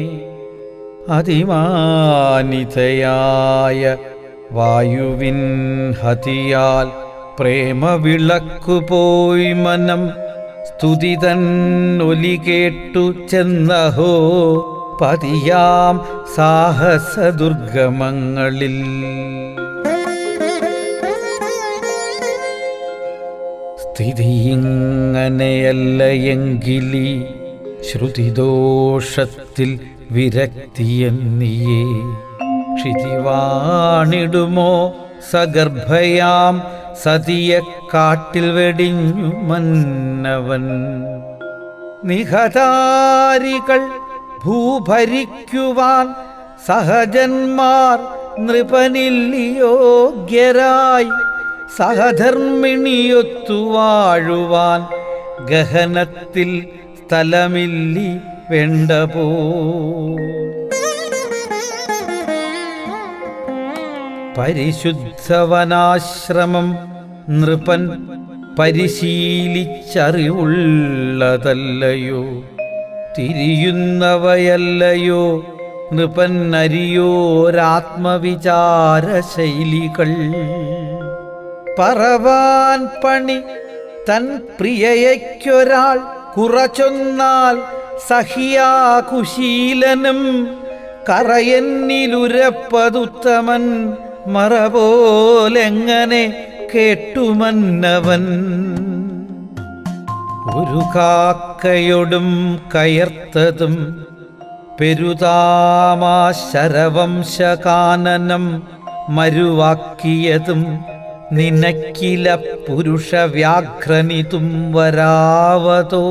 അതിമാനിതയായ വായുവിൻ ഹതിയാൽ പ്രേമവിളക്കു പോയി മനം സ്തുതിതൻ ഒലി കേട്ടു ചെന്നഹോ പതിയാം സാഹസദുർഗമങ്ങളിൽ സ്ഥിതിയിങ്ങനെയല്ല എങ്കിലി ശ്രുതിദോഷത്തിൽ വിരക്തിയെന്നിയേ ക്ഷിതിവാണിടുമോ സഗർഭയാം സതിയെ കാട്ടിൽ വെടിഞ്ഞു മന്നവൻ നിഹതാരികൾ ഭൂഭരിക്കുവാൻ സഹജന്മാർ നൃപനിൽ യോഗ്യരായി സഹധർമ്മിണിയൊത്തു വാഴുവാൻ ഗഹനത്തിൽ സ്ഥലമില്ലി വേണ്ട പോ പരിശുദ്ധവനാശ്രമം നൃപൻ പരിശീലിച്ചറിവുള്ളതല്ലയോ തിരിയുന്നവയല്ലയോ നൃപൻ അരിയോരാത്മവിചാര ശൈലികൾ പറവാൻ പണി തൻ പ്രിയയ്ക്കൊരാൾ കുറച്ചൊന്നാൽ സഹിയാ കുശീലനും കറയെന്നിലുരപ്പതുത്തമൻ മറ പോലെങ്ങനെ കേട്ടുമന്നവൻ ഒരു കാക്കയൊടും കയർത്തതും പെരുതാമാശരവംശകാനനം മരുവാക്കിയതും നിനക്കില പുരുഷ വ്യാഘ്രനിതും വരാവതോ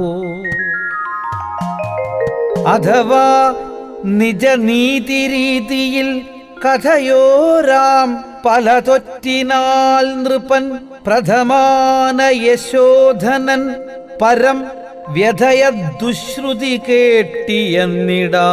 അഥവാ നിജനീതിരീതിയിൽ കഥയോരാം പലതൊറ്റിനാൽ നൃപൻ പ്രഥമാന യശോധനൻ പരം വ്യഥയ ദുശ്രുതി കേട്ടിയെന്നിടാ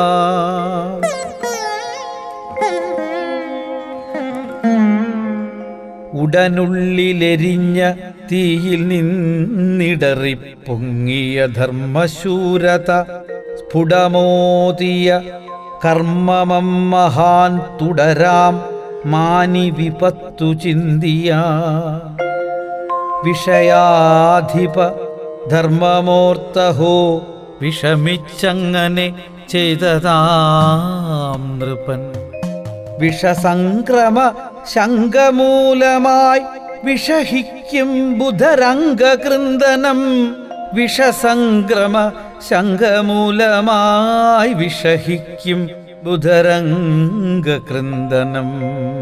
ഉടനുള്ളിലെരിഞ്ഞ തീയിൽ നിന്നിടറിപ്പൊങ്ങിയ ധർമ്മശൂരത സ്ഫുടമോതിയ കർമ്മമം മഹാൻ തുടരാം മാനി വിപത്തു ചിന്തിയ വിഷയാധിപ ധർമ്മമോർത്തഹോ വിഷമിച്ചങ്ങനെ ചെയ്തതാം നൃപൻ വിഷസംക്രമ ശങ്കമൂലമായി വിഷഹിക്കും ബുധരംഗകൃന്ദനം വിഷസംക്രമ ശങ്കമൂലമായി വിഷഹിക്കും ബുധരംഗകൃന്ദനം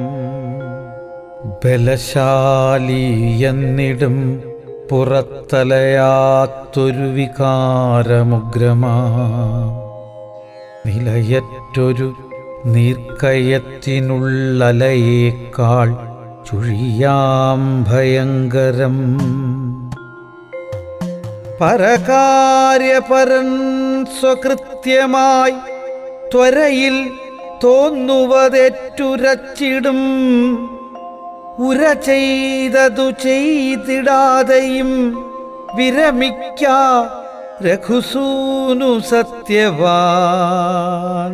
ബലശാലി എന്നിടും പുറത്തലയാത്തൊരു വികാരമുഗ്രമാ നിലയറ്റൊരു നീർക്കയത്തിനുള്ളലയേക്കാൾ ചുഴിയാം ഭയങ്കരം പരകാര്യപരൻ സ്വകൃത്യമായി ത്വരയിൽ തോന്നുവതെറ്റുരച്ചിടും ഉര ചെയ്തതു ചെയ്തിടാതെയും വിരമിക്ക രഘുസൂനു സത്യവാൻ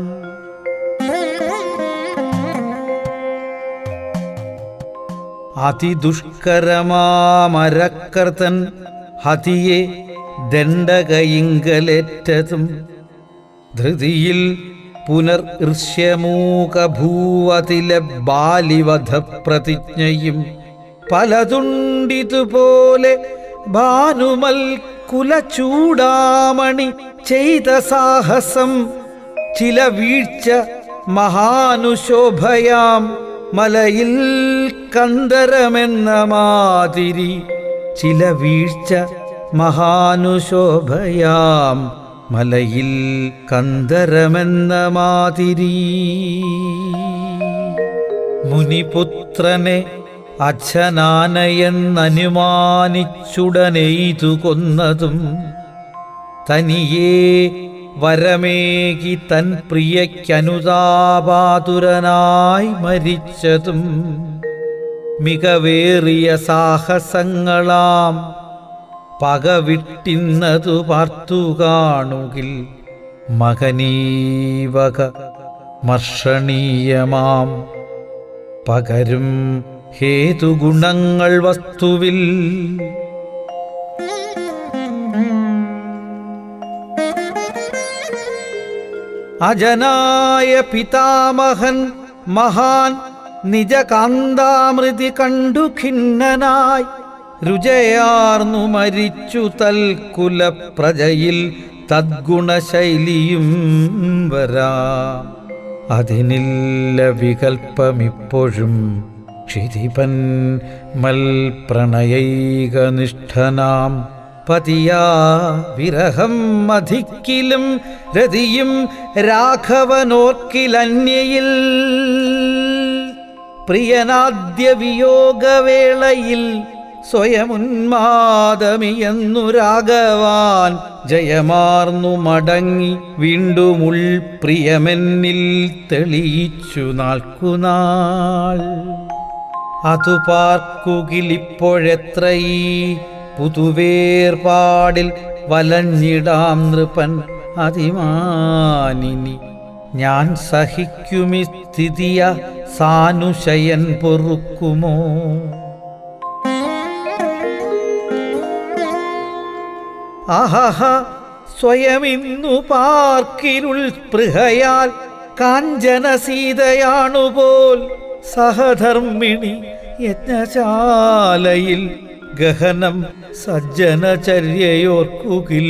അതിദുഷ്കരമാമരക്കർത്തൻ ഹതിയെ ദണ്ഡകയിങ്കലേറ്റതും ധൃതിയിൽ പുനർ ഋഷ്യമൂകഭൂവതിലെ ബാലിവധ പ്രതിജ്ഞയും പലതുണ്ടിതുപോലെ ഭാനുമൽ കുലചൂടാമണി ചെയ്ത സാഹസം ചില വീഴ്ച മഹാനുശോഭയാം മലയിൽ കന്ദരമെന്ന മാതിരി ചില വീഴ്ച മഹാനുശോഭയാം മലയിൽ കന്ദരമെന്ന മാതിരി മുനിപുത്രനെ അച്ഛനാനയെന്നനുമാനിച്ചുടനെയ്തു കൊന്നതും തനിയേ വരമേകി തൻ പ്രിയയ്ക്കനുതാപാതുരനായി മരിച്ചതും മികവേറിയ സാഹസങ്ങളാം പകവിട്ടിന്നതു പാർത്തു കാണുകിൽ മകനീവക മർഷണീയമാം പകരും ഹേതുഗുണങ്ങൾ വസ്തുവിൽ അജനായ പിതാമഹൻ മഹാൻ നിജകാന്താമൃതി കണ്ടു ഖിന്നനായി രുചയാർന്നു മരിച്ചു തൽക്കുല പ്രജയിൽ തദ്ഗുണശൈലിയും വരാം അതിനില്ല വികൽപ്പമിപ്പോഴും ക്ഷിതിപൻ മൽ പ്രണയൈകനിഷ്ഠനാം പതിയാ വിരഹം അധിക്കിലും രതിയും രാഘവനോർക്കിലന്യയിൽ പ്രിയനാദ്യ വിയോഗവേളയിൽ സ്വയമുന്മാദമിയെന്നു രാഘവാൻ ജയമാർന്നു മടങ്ങി വീണ്ടും ഉൾ പ്രിയമെന്നിൽ തെളിയിച്ചു നാൾക്കുനാൾ അതു പാർക്കുകിലിപ്പോഴെത്ര ഈ പുതുവേർപാടിൽ വലഞ്ഞിടാം നൃപൻ അതിമാനിനി ഞാൻ സഹിക്കുമി സ്ഥിതിയ സാനുശയൻ പൊറുക്കുമോ ആഹഹ സ്വയമിന്നു പാർക്കിരുൾ സ്പൃഹയാൽ കാഞ്ചന സീതയാണുപോൽ സഹധർമ്മിണി യജ്ഞശാലയിൽ ഗഹനം സജ്ജനചര്യയോർക്കുകിൽ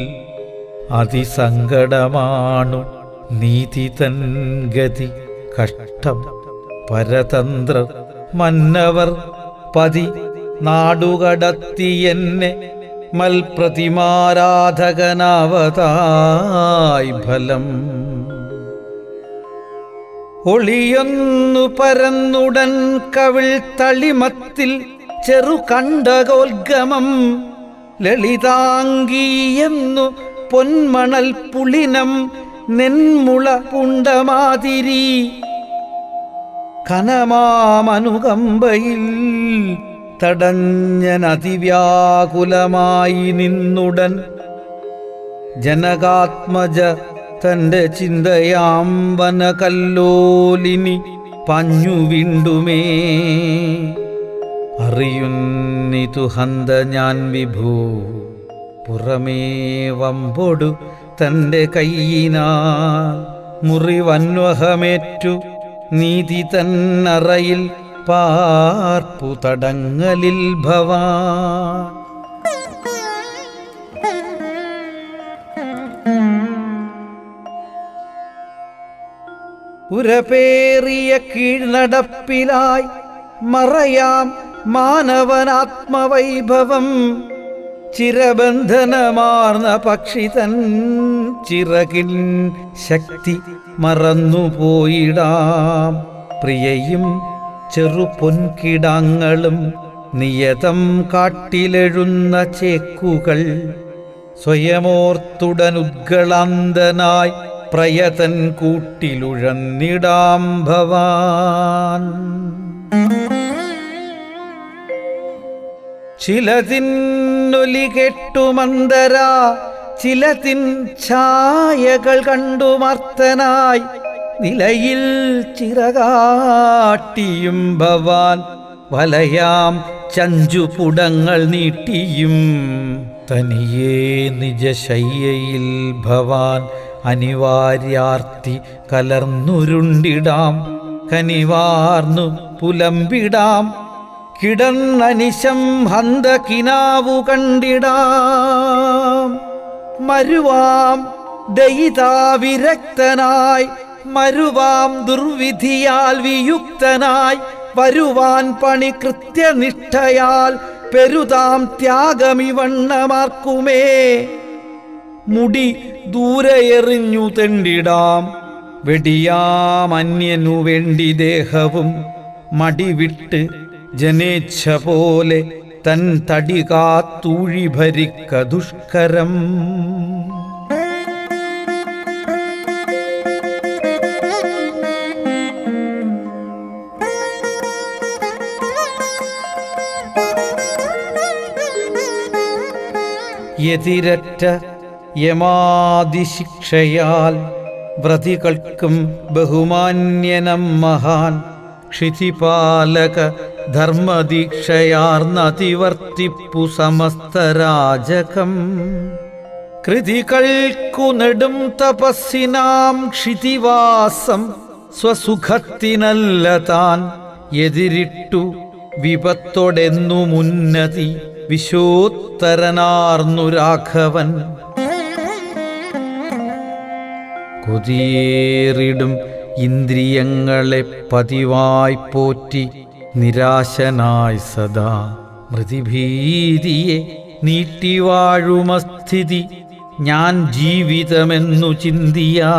അതിസങ്കടമാണു നീതി തൻ ഗതി കഷ്ടം പരതന്ത്ര മന്നവർ പതി നാടുകടത്തിയെന്നെ മൽപ്രതിമാരാധകനാവതായി ഫലം ഒളിയൊന്നു പരന്നുടൻ കവിൾ തളിമത്തിൽ ചെറു കണ്ടകോൽഗമം ലളിതാംഗീയെന്നു പൊന്മണൽ പുളിനം നെന്മുള പുണ്ടമാതിരി കനമാമനുകമ്പയിൽ തടഞ്ഞൻ അതിവ്യാകുലമായി നിന്നുടൻ ജനകാത്മജ തന്റെ ചിന്തയാമ്പന കല്ലോലിനി പഞ്ഞു വിണ്ടുമേ അറിയുന്നിതു ഹന്ത ഞാൻ വിഭൂ പുറമേ വമ്പൊടു തന്റെ കയ്യിനാൽ മുറിവന്വഹമേറ്റു നീതി തന്നറയിൽ പാർപ്പു തടങ്ങലിൽ ഭവാൻ ഉരപേറിയ കീഴ്നടപ്പിലായി മറയാം മാനവനാത്മവൈഭവം ചിരബന്ധനമാർന്ന പക്ഷി തൻ ചിറകിൻ ശക്തി മറന്നുപോയിടാം പ്രിയയും ചെറുപൊൻകിടാങ്ങളും നിയതം കാട്ടിലെഴുന്ന ചേക്കുകൾ സ്വയമോർത്തുടനുദ്ഗളാന്തനായി പ്രയതൻ കൂട്ടിലുഴന്നിടാം ഭവാൻ ചിലതിന്നൊലി കെട്ടുമന്തര ചിലതിൻ ഛായകൾ കണ്ടു മർത്തനായി നിലയിൽ ചിറകാട്ടിയും ഭവാൻ വലയാം ചഞ്ചുപുടങ്ങൾ നീട്ടിയും തനിയേ നിജശയ്യയിൽ ഭവാൻ അനിവാര്യാർത്തി കലർന്നുരുണ്ടിടാം കനിവാർന്നു പുലമ്പിടാം കിടന്നനിശം ഹന്ത കിനാവു കണ്ടിടാം മരുവാം ദയിതാവിരക്തനായി മരുവാം ദുർവിധിയാൽ വിയുക്തനായി വരുവാൻ പണി കൃത്യനിഷ്ഠയാൽ പെരുതാം ത്യാഗമിവണ്ണമാർക്കുമേ മുടി ദൂരെ എറിഞ്ഞു തെണ്ടിടാം വെടിയാം അന്യനു വേണ്ടി ദേഹവും മടിവിട്ട് ജനേച്ഛ പോലെ തൻ തടി കാത്തൂഴി ഭരിക്ക ദുഷ്കരം എതിരറ്റ യമാതിശിക്ഷയാൽ വ്രതികൾക്കും ബഹുമാന്യനം മഹാൻ ക്ഷിതിപാലക ധർമ്മദീക്ഷയാർന്നതിവർത്തിപ്പു സമസ്തരാജകം കൃതികൾക്കു നെടും തപസ്സിനാം ക്ഷിതിവാസം സ്വസുഖത്തിനല്ല താൻ എതിരിട്ടു വിപത്തൊടെന്നു മുന്നതി വിശോത്തരനാർന്നു രാഘവൻ കൊതിയേറിടും ഇന്ദ്രിയങ്ങളെ പതിവായി പോറ്റി നിരാശനായി സദാ മൃതിഭീതിയെ നീട്ടിവാഴുമസ്ഥിതി ഞാൻ ജീവിതമെന്നു ചിന്തിയാ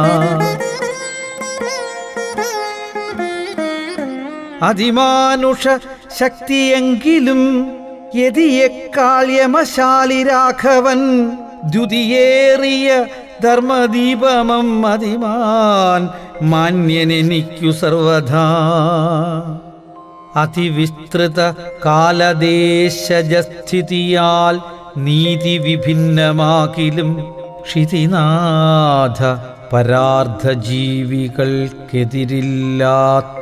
അതിമാനുഷ ശക്തിയെങ്കിലും യതിയേക്കാൾ യമശാലി രാഘവൻ ദ്യുതിയേറിയ ധർമ്മദീപമം അതിമാൻ മാന്യനെനിക്കു സർവധാ അതിവിസ്തൃത കാലദേശജസ്ഥിതിയാൽ നീതി വിഭിന്നമാകിലും ക്ഷിതിനാഥ പരാർദ്ധ ജീവികൾക്കെതിരില്ലാത്ത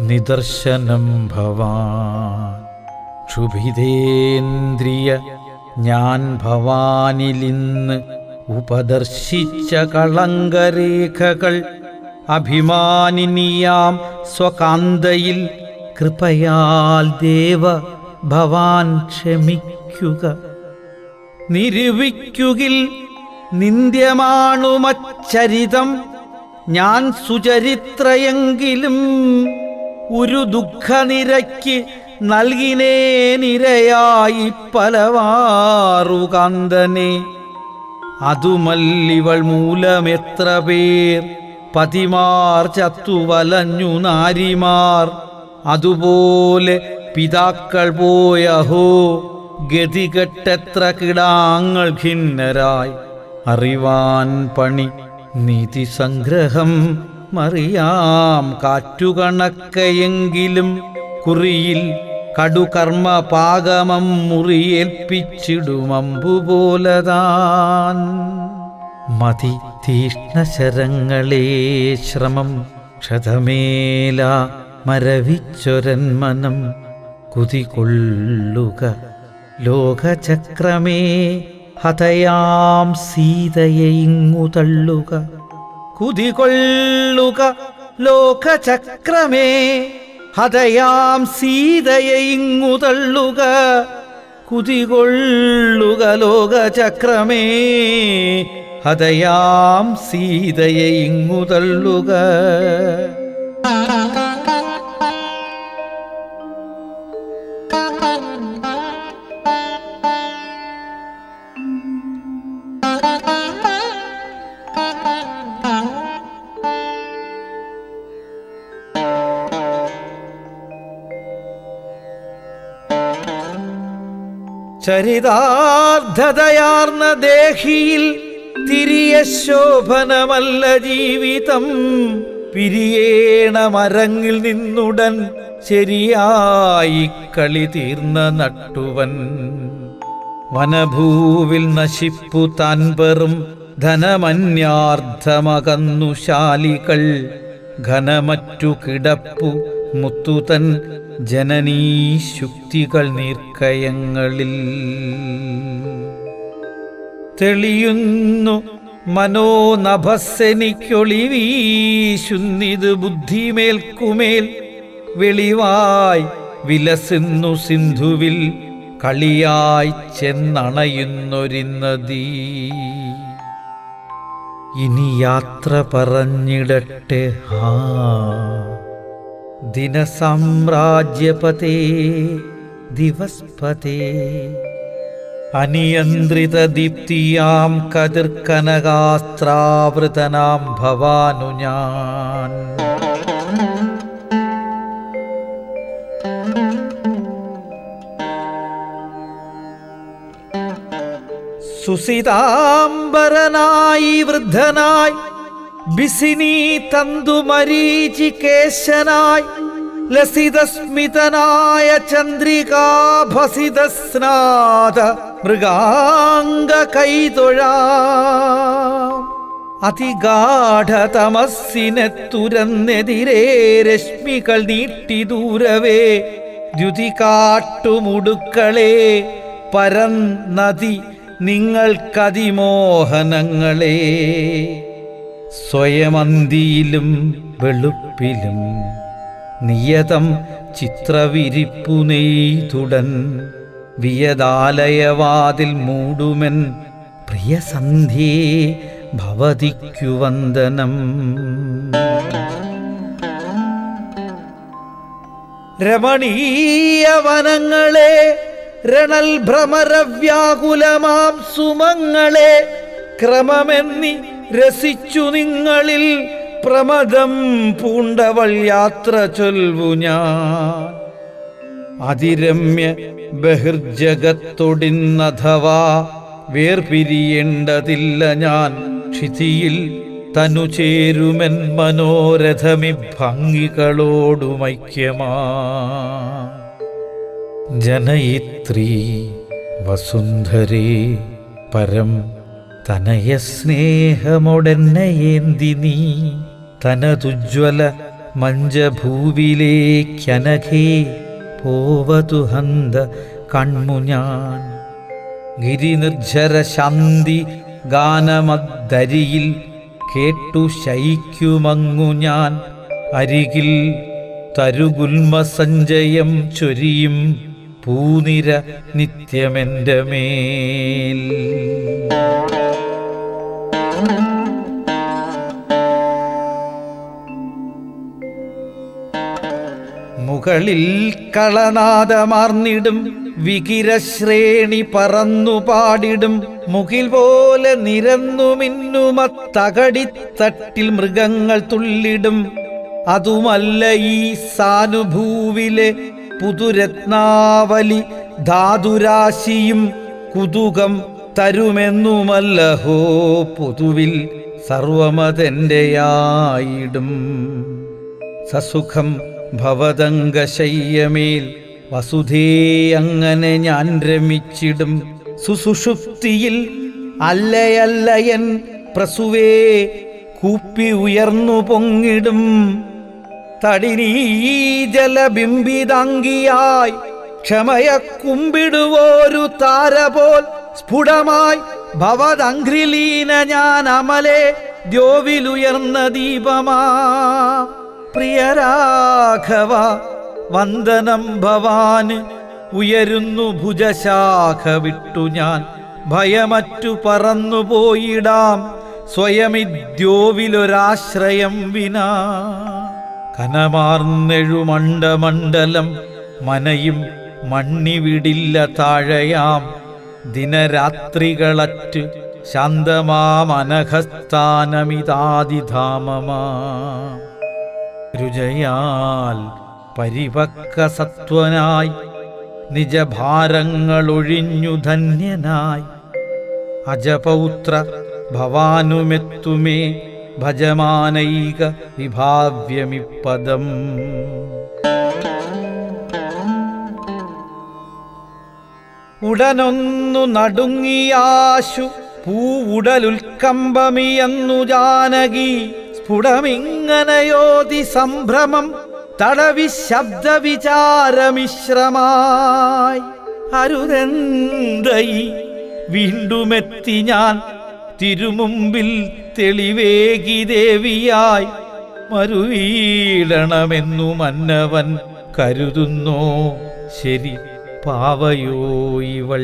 നിദർശനം ഭവാൻ ക്ഷുഭിതേന്ദ്രിയ ഞാൻ ഭവാനിലിന്ന് ഉപദർശിച്ച കളങ്കരേഖകൾ അഭിമാനിനിയാം സ്വകാന്തയിൽ കൃപയാൽ ദേവ ഭവാൻ ക്ഷമിക്കുക നിരൂപിക്കുകിൽ നിന്ദ്യമാണുമച്ചരിതം ഞാൻ സുചരിത്രയെങ്കിലും ഒരു ദുഃഖനിരയ്ക്ക് നൽകിനേ നിരയായി പലവാറുകാന്തനെ അതുമല്ലിവൾ മൂലമെത്ര പേർ പതിമാർ ചത്തുവലഞ്ഞു നാരിമാർ അതുപോലെ പിതാക്കൾ പോയഹോ ഗതികെട്ടെത്ര കിടാങ്ങൾ ഖിന്നരായി അറിവാൻ പണി നീതി സംഗ്രഹം മറിയാം കാറ്റുകണക്കയെങ്കിലും കുറിയിൽ കടുകർമ്മ പാകമം മുറിയേൽപ്പിച്ചിടുമമ്പുപോലതാൻ മതി തീഷ്ണശരങ്ങളേ ശ്രമം ക്ഷതമേല മരവിച്ചൊരൻ മനം കുതികൊള്ളുക ലോകചക്രമേ ഹതയാം സീതയെ ഇങ്ങു തള്ളുക കുതികൊള്ളുക ലോകചക്രമേ ഹതയാം സീതയെ ഇങ്ങു തള്ളുക കുതികൊള്ളുക ലോകചക്രമേ ഹതയാം സീതയെ ഇങ്ങു തള്ളുക ചരിതാർദ്ധതയാർന്ന ദേഹിയിൽ തിരിയ ശോഭനമല്ല ജീവിതം പിരിയേണ മരങ്ങിൽ നിന്നുടൻ ശരിയായി കളി തീർന്ന നട്ടുവൻ വനഭൂവിൽ നശിപ്പു താൻ വെറും ധനമന്യാർത്ഥമകന്നു ശാലികൾ ഘനമറ്റു കിടപ്പു മുത്തുതൻ ജനനീ ശുക്തികൾ നീർക്കയങ്ങളിൽ തെളിയുന്നു മനോനഭസ്സെനിക്കൊളി വീശുന്നിത് ബുദ്ധിമേൽക്കുമേൽ വെളിവായി വിലസുന്നു സിന്ധുവിൽ കളിയായി ചെന്നണയുന്നൊരി നദി ഇനി യാത്ര പറഞ്ഞിടട്ടെ ഹാ ദിനസാമ്രാജ്യപതേ ദിവസ്പതേ അനിയന്ത്രിത ദീപ്തിയാം കതിർക്കനകാസ്ത്രാവൃതനാം ഭവാനു ഞാൻ സുസിതാംബരനായി വൃദ്ധനായി ബിസിനി തന്തുമരീചികേശനായി ലസിതസ്മിതനായ ചന്ദ്രികാഭസിതസ്നാഥ മൃഗാംഗ കൈതൊഴാ അതിഗാഠതമസ്സിനെ തുരന്നെതിരെ രശ്മികൾ നീട്ടി ദൂരവേ ദ്യുതി കാട്ടുമുടുക്കളെ പരന്നതി നിങ്ങൾക്കതിമോഹനങ്ങളെ സ്വയമന്തിയിലും വെളുപ്പിലും നിയതം ചിത്രവിരിപ്പു നെയ്തുടൻ വിയതാലയവാതിൽ മൂടുമെൻ പ്രിയസന്ധ്യേ ഭവതിക്കു വന്ദനം രമണീയ വനങ്ങളെ രണൽ ഭ്രമരവ്യാകുലമാം സുമങ്ങളെ ക്രമമെന്നി രസിച്ചു നിങ്ങളിൽ പ്രമദം പൂണ്ടവൾ യാത്ര ചൊൽവു ഞാൻ അതിരമ്യ ബഹിർജഗത്തൊടിന്നഥവാ വേർപിരിയേണ്ടതില്ല ഞാൻ ക്ഷിതിയിൽ തനു ചേരുമെൻ മനോരഥമി ഭംഗികളോടുമൈക്യമാ ജനയിത്രീ വസുന്ധരേ പരം തനയ സ്നേഹമൊടെന്നയേന്തി നീ തനതുജ്വല മഞ്ചഭൂവിലേക്കനഘേ പോവതു ഹന്ത കൺമു ഞാൻ ഗിരിനിർജ്ജര ശാന്തി ഗാനമദ്ദരിയിൽ കേട്ടു ശയിക്കുമങ്ങു ഞാൻ അരികിൽ തരുഗുൽമ സഞ്ചയം ചൊരിയും പൂനിര നിത്യമെൻ്റെ മേൽ മുകളിൽ കളനാദമാർന്നിടും വികിരശ്രേണി പറന്നു പാടിടും മുകിൽ പോലെ നിരന്നു മിന്നുമത്തകടിത്തട്ടിൽ മൃഗങ്ങൾ തുള്ളിടും അതുമല്ല ഈ സാനുഭൂവിലെ പുതുരത്നാവലി ധാതുരാശിയും കുതുകം തരുമെന്നുമല്ലഹോ പൊതുവിൽ സർവമതെൻ്റെയായിടും സസുഖം ഭവതങ്കശയ്യമേൽ വസുധേ അങ്ങനെ ഞാൻ രമിച്ചിടും സുസുഷുപ്തിയിൽ അല്ലയല്ലയൻ പ്രസുവേ കൂപ്പി ഉയർന്നു പൊങ്ങിടും തടിനീ ജലബിംബിതാംഗിയായി ക്ഷമയ കുമ്പിടുവോരു താര പോൽ സ്ഫുടമായി ഭവതംഘ്രിലീന ഞാൻ അമലെ ദ്യോവിലുയർന്ന ദീപമാ പ്രിയരാഘവ വന്ദനം ഭവാന് ഉയരുന്നു ഭുജശാഖ വിട്ടു ഞാൻ ഭയമറ്റു പറന്നു പോയിടാം സ്വയമിദ്യോവിലൊരാശ്രയം വിനാ കനമാർന്നെഴുമണ്ഡമണ്ഡലം മനയും മണ്ണിവിടില്ല താഴയാം ദിനരാത്രികളറ്റ് ശാന്തമാമനഘസ്ഥാനമിതാതിധാമമാ രുചയാൽ പരിപക്ക സത്വനായി നിജഭാരങ്ങളൊഴിഞ്ഞു ധന്യനായി അജപൗത്ര ഭവാനുമെത്തുമേ ഭജമാനൈക വിഭാവ്യമിപ്പദം ഉടനൊന്നു നടുങ്ങിയാശു പൂവുടലുൽക്കമ്പമിയെന്നു ജാനകി സ്ഫുടമിങ്ങനയോതി സംഭ്രമം തടവി ശബ്ദവിചാരമിശ്രമായി അരുതെന്തൈ വീണ്ടുമെത്തി ഞാൻ തിരുമുമ്പിൽ തെളിവേകി ദേവിയായി മരുവീടണമെന്നു മന്നവൻ കരുതുന്നോ ശരി പാവയോ ഇവൾ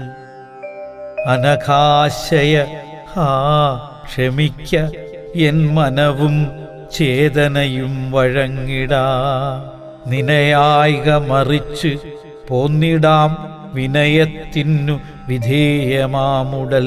അനഘാശയ ഹാ ക്ഷമിക്ക എൻ മനവും ചേതനയും വഴങ്ങിടാ നിനയായിക മറിച്ച് പോന്നിടാം വിനയത്തിനു വിധേയമാമുടൽ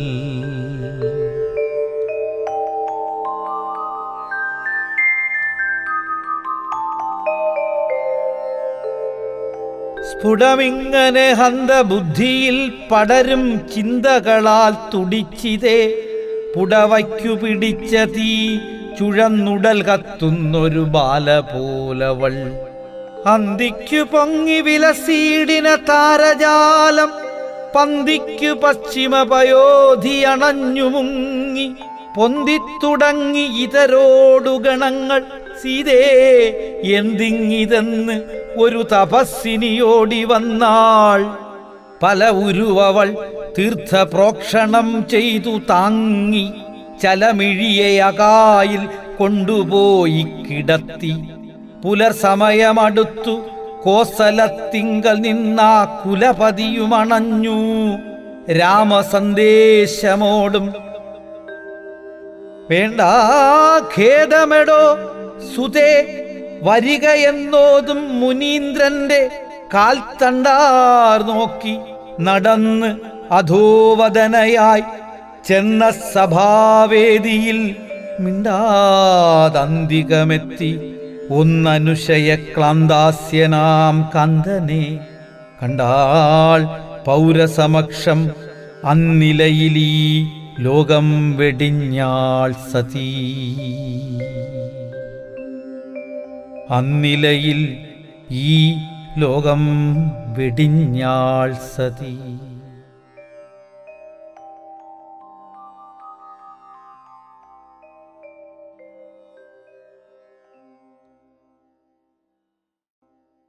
സ്ഫുടമിങ്ങനെ ഹന്തബുദ്ധിയിൽ പടരും ചിന്തകളാൽ തുടിച്ചിതേ പുടവയ്ക്കു പിടിച്ച തീ ചുഴന്നുടൽ കത്തുന്നൊരു ബാല പോലവൾ അന്തിക്കു പൊങ്ങി വിലസീടിന താരജാലം പന്തിക്കു പശ്ചിമ പയോധി അണഞ്ഞു മുങ്ങി പൊന്തിത്തുടങ്ങി ഇതരോടു ഗണങ്ങൾ സീതേ എന്തിങ്ങിതെന്ന് ഒരു തപസ്സിനിയോടി വന്നാൾ പല ഉരുവവൾ തീർത്ഥപ്രോക്ഷണം ചെയ്തു താങ്ങി ചലമിഴിയെ അകായിൽ കൊണ്ടുപോയി കിടത്തി പുലർസമയമടുത്തു കോസലത്തിങ്കൽ നിന്നാ കുലപതിയുമണഞ്ഞു രാമസന്ദേശമോടും വേണ്ട ഖേദമെടോ സുതേ വരിക എന്നോതും മുനീന്ദ്രന്റെ കാൽത്തണ്ടാർ നോക്കി നടന്ന് അധോവദനയായി ചെന്ന സഭാവേദിയിൽ മിണ്ടാതന്തികമെത്തി ഒന്നനുശയ ക്ലാന്താസ്യനാം കന്ദനെ കണ്ടാൾ പൗരസമക്ഷം അന്നിലയിലീ ലോകം വെടിഞ്ഞാൾ സതീ അന്നിലയിൽ ഈ ലോകം വെടിഞ്ഞാൾ സതീ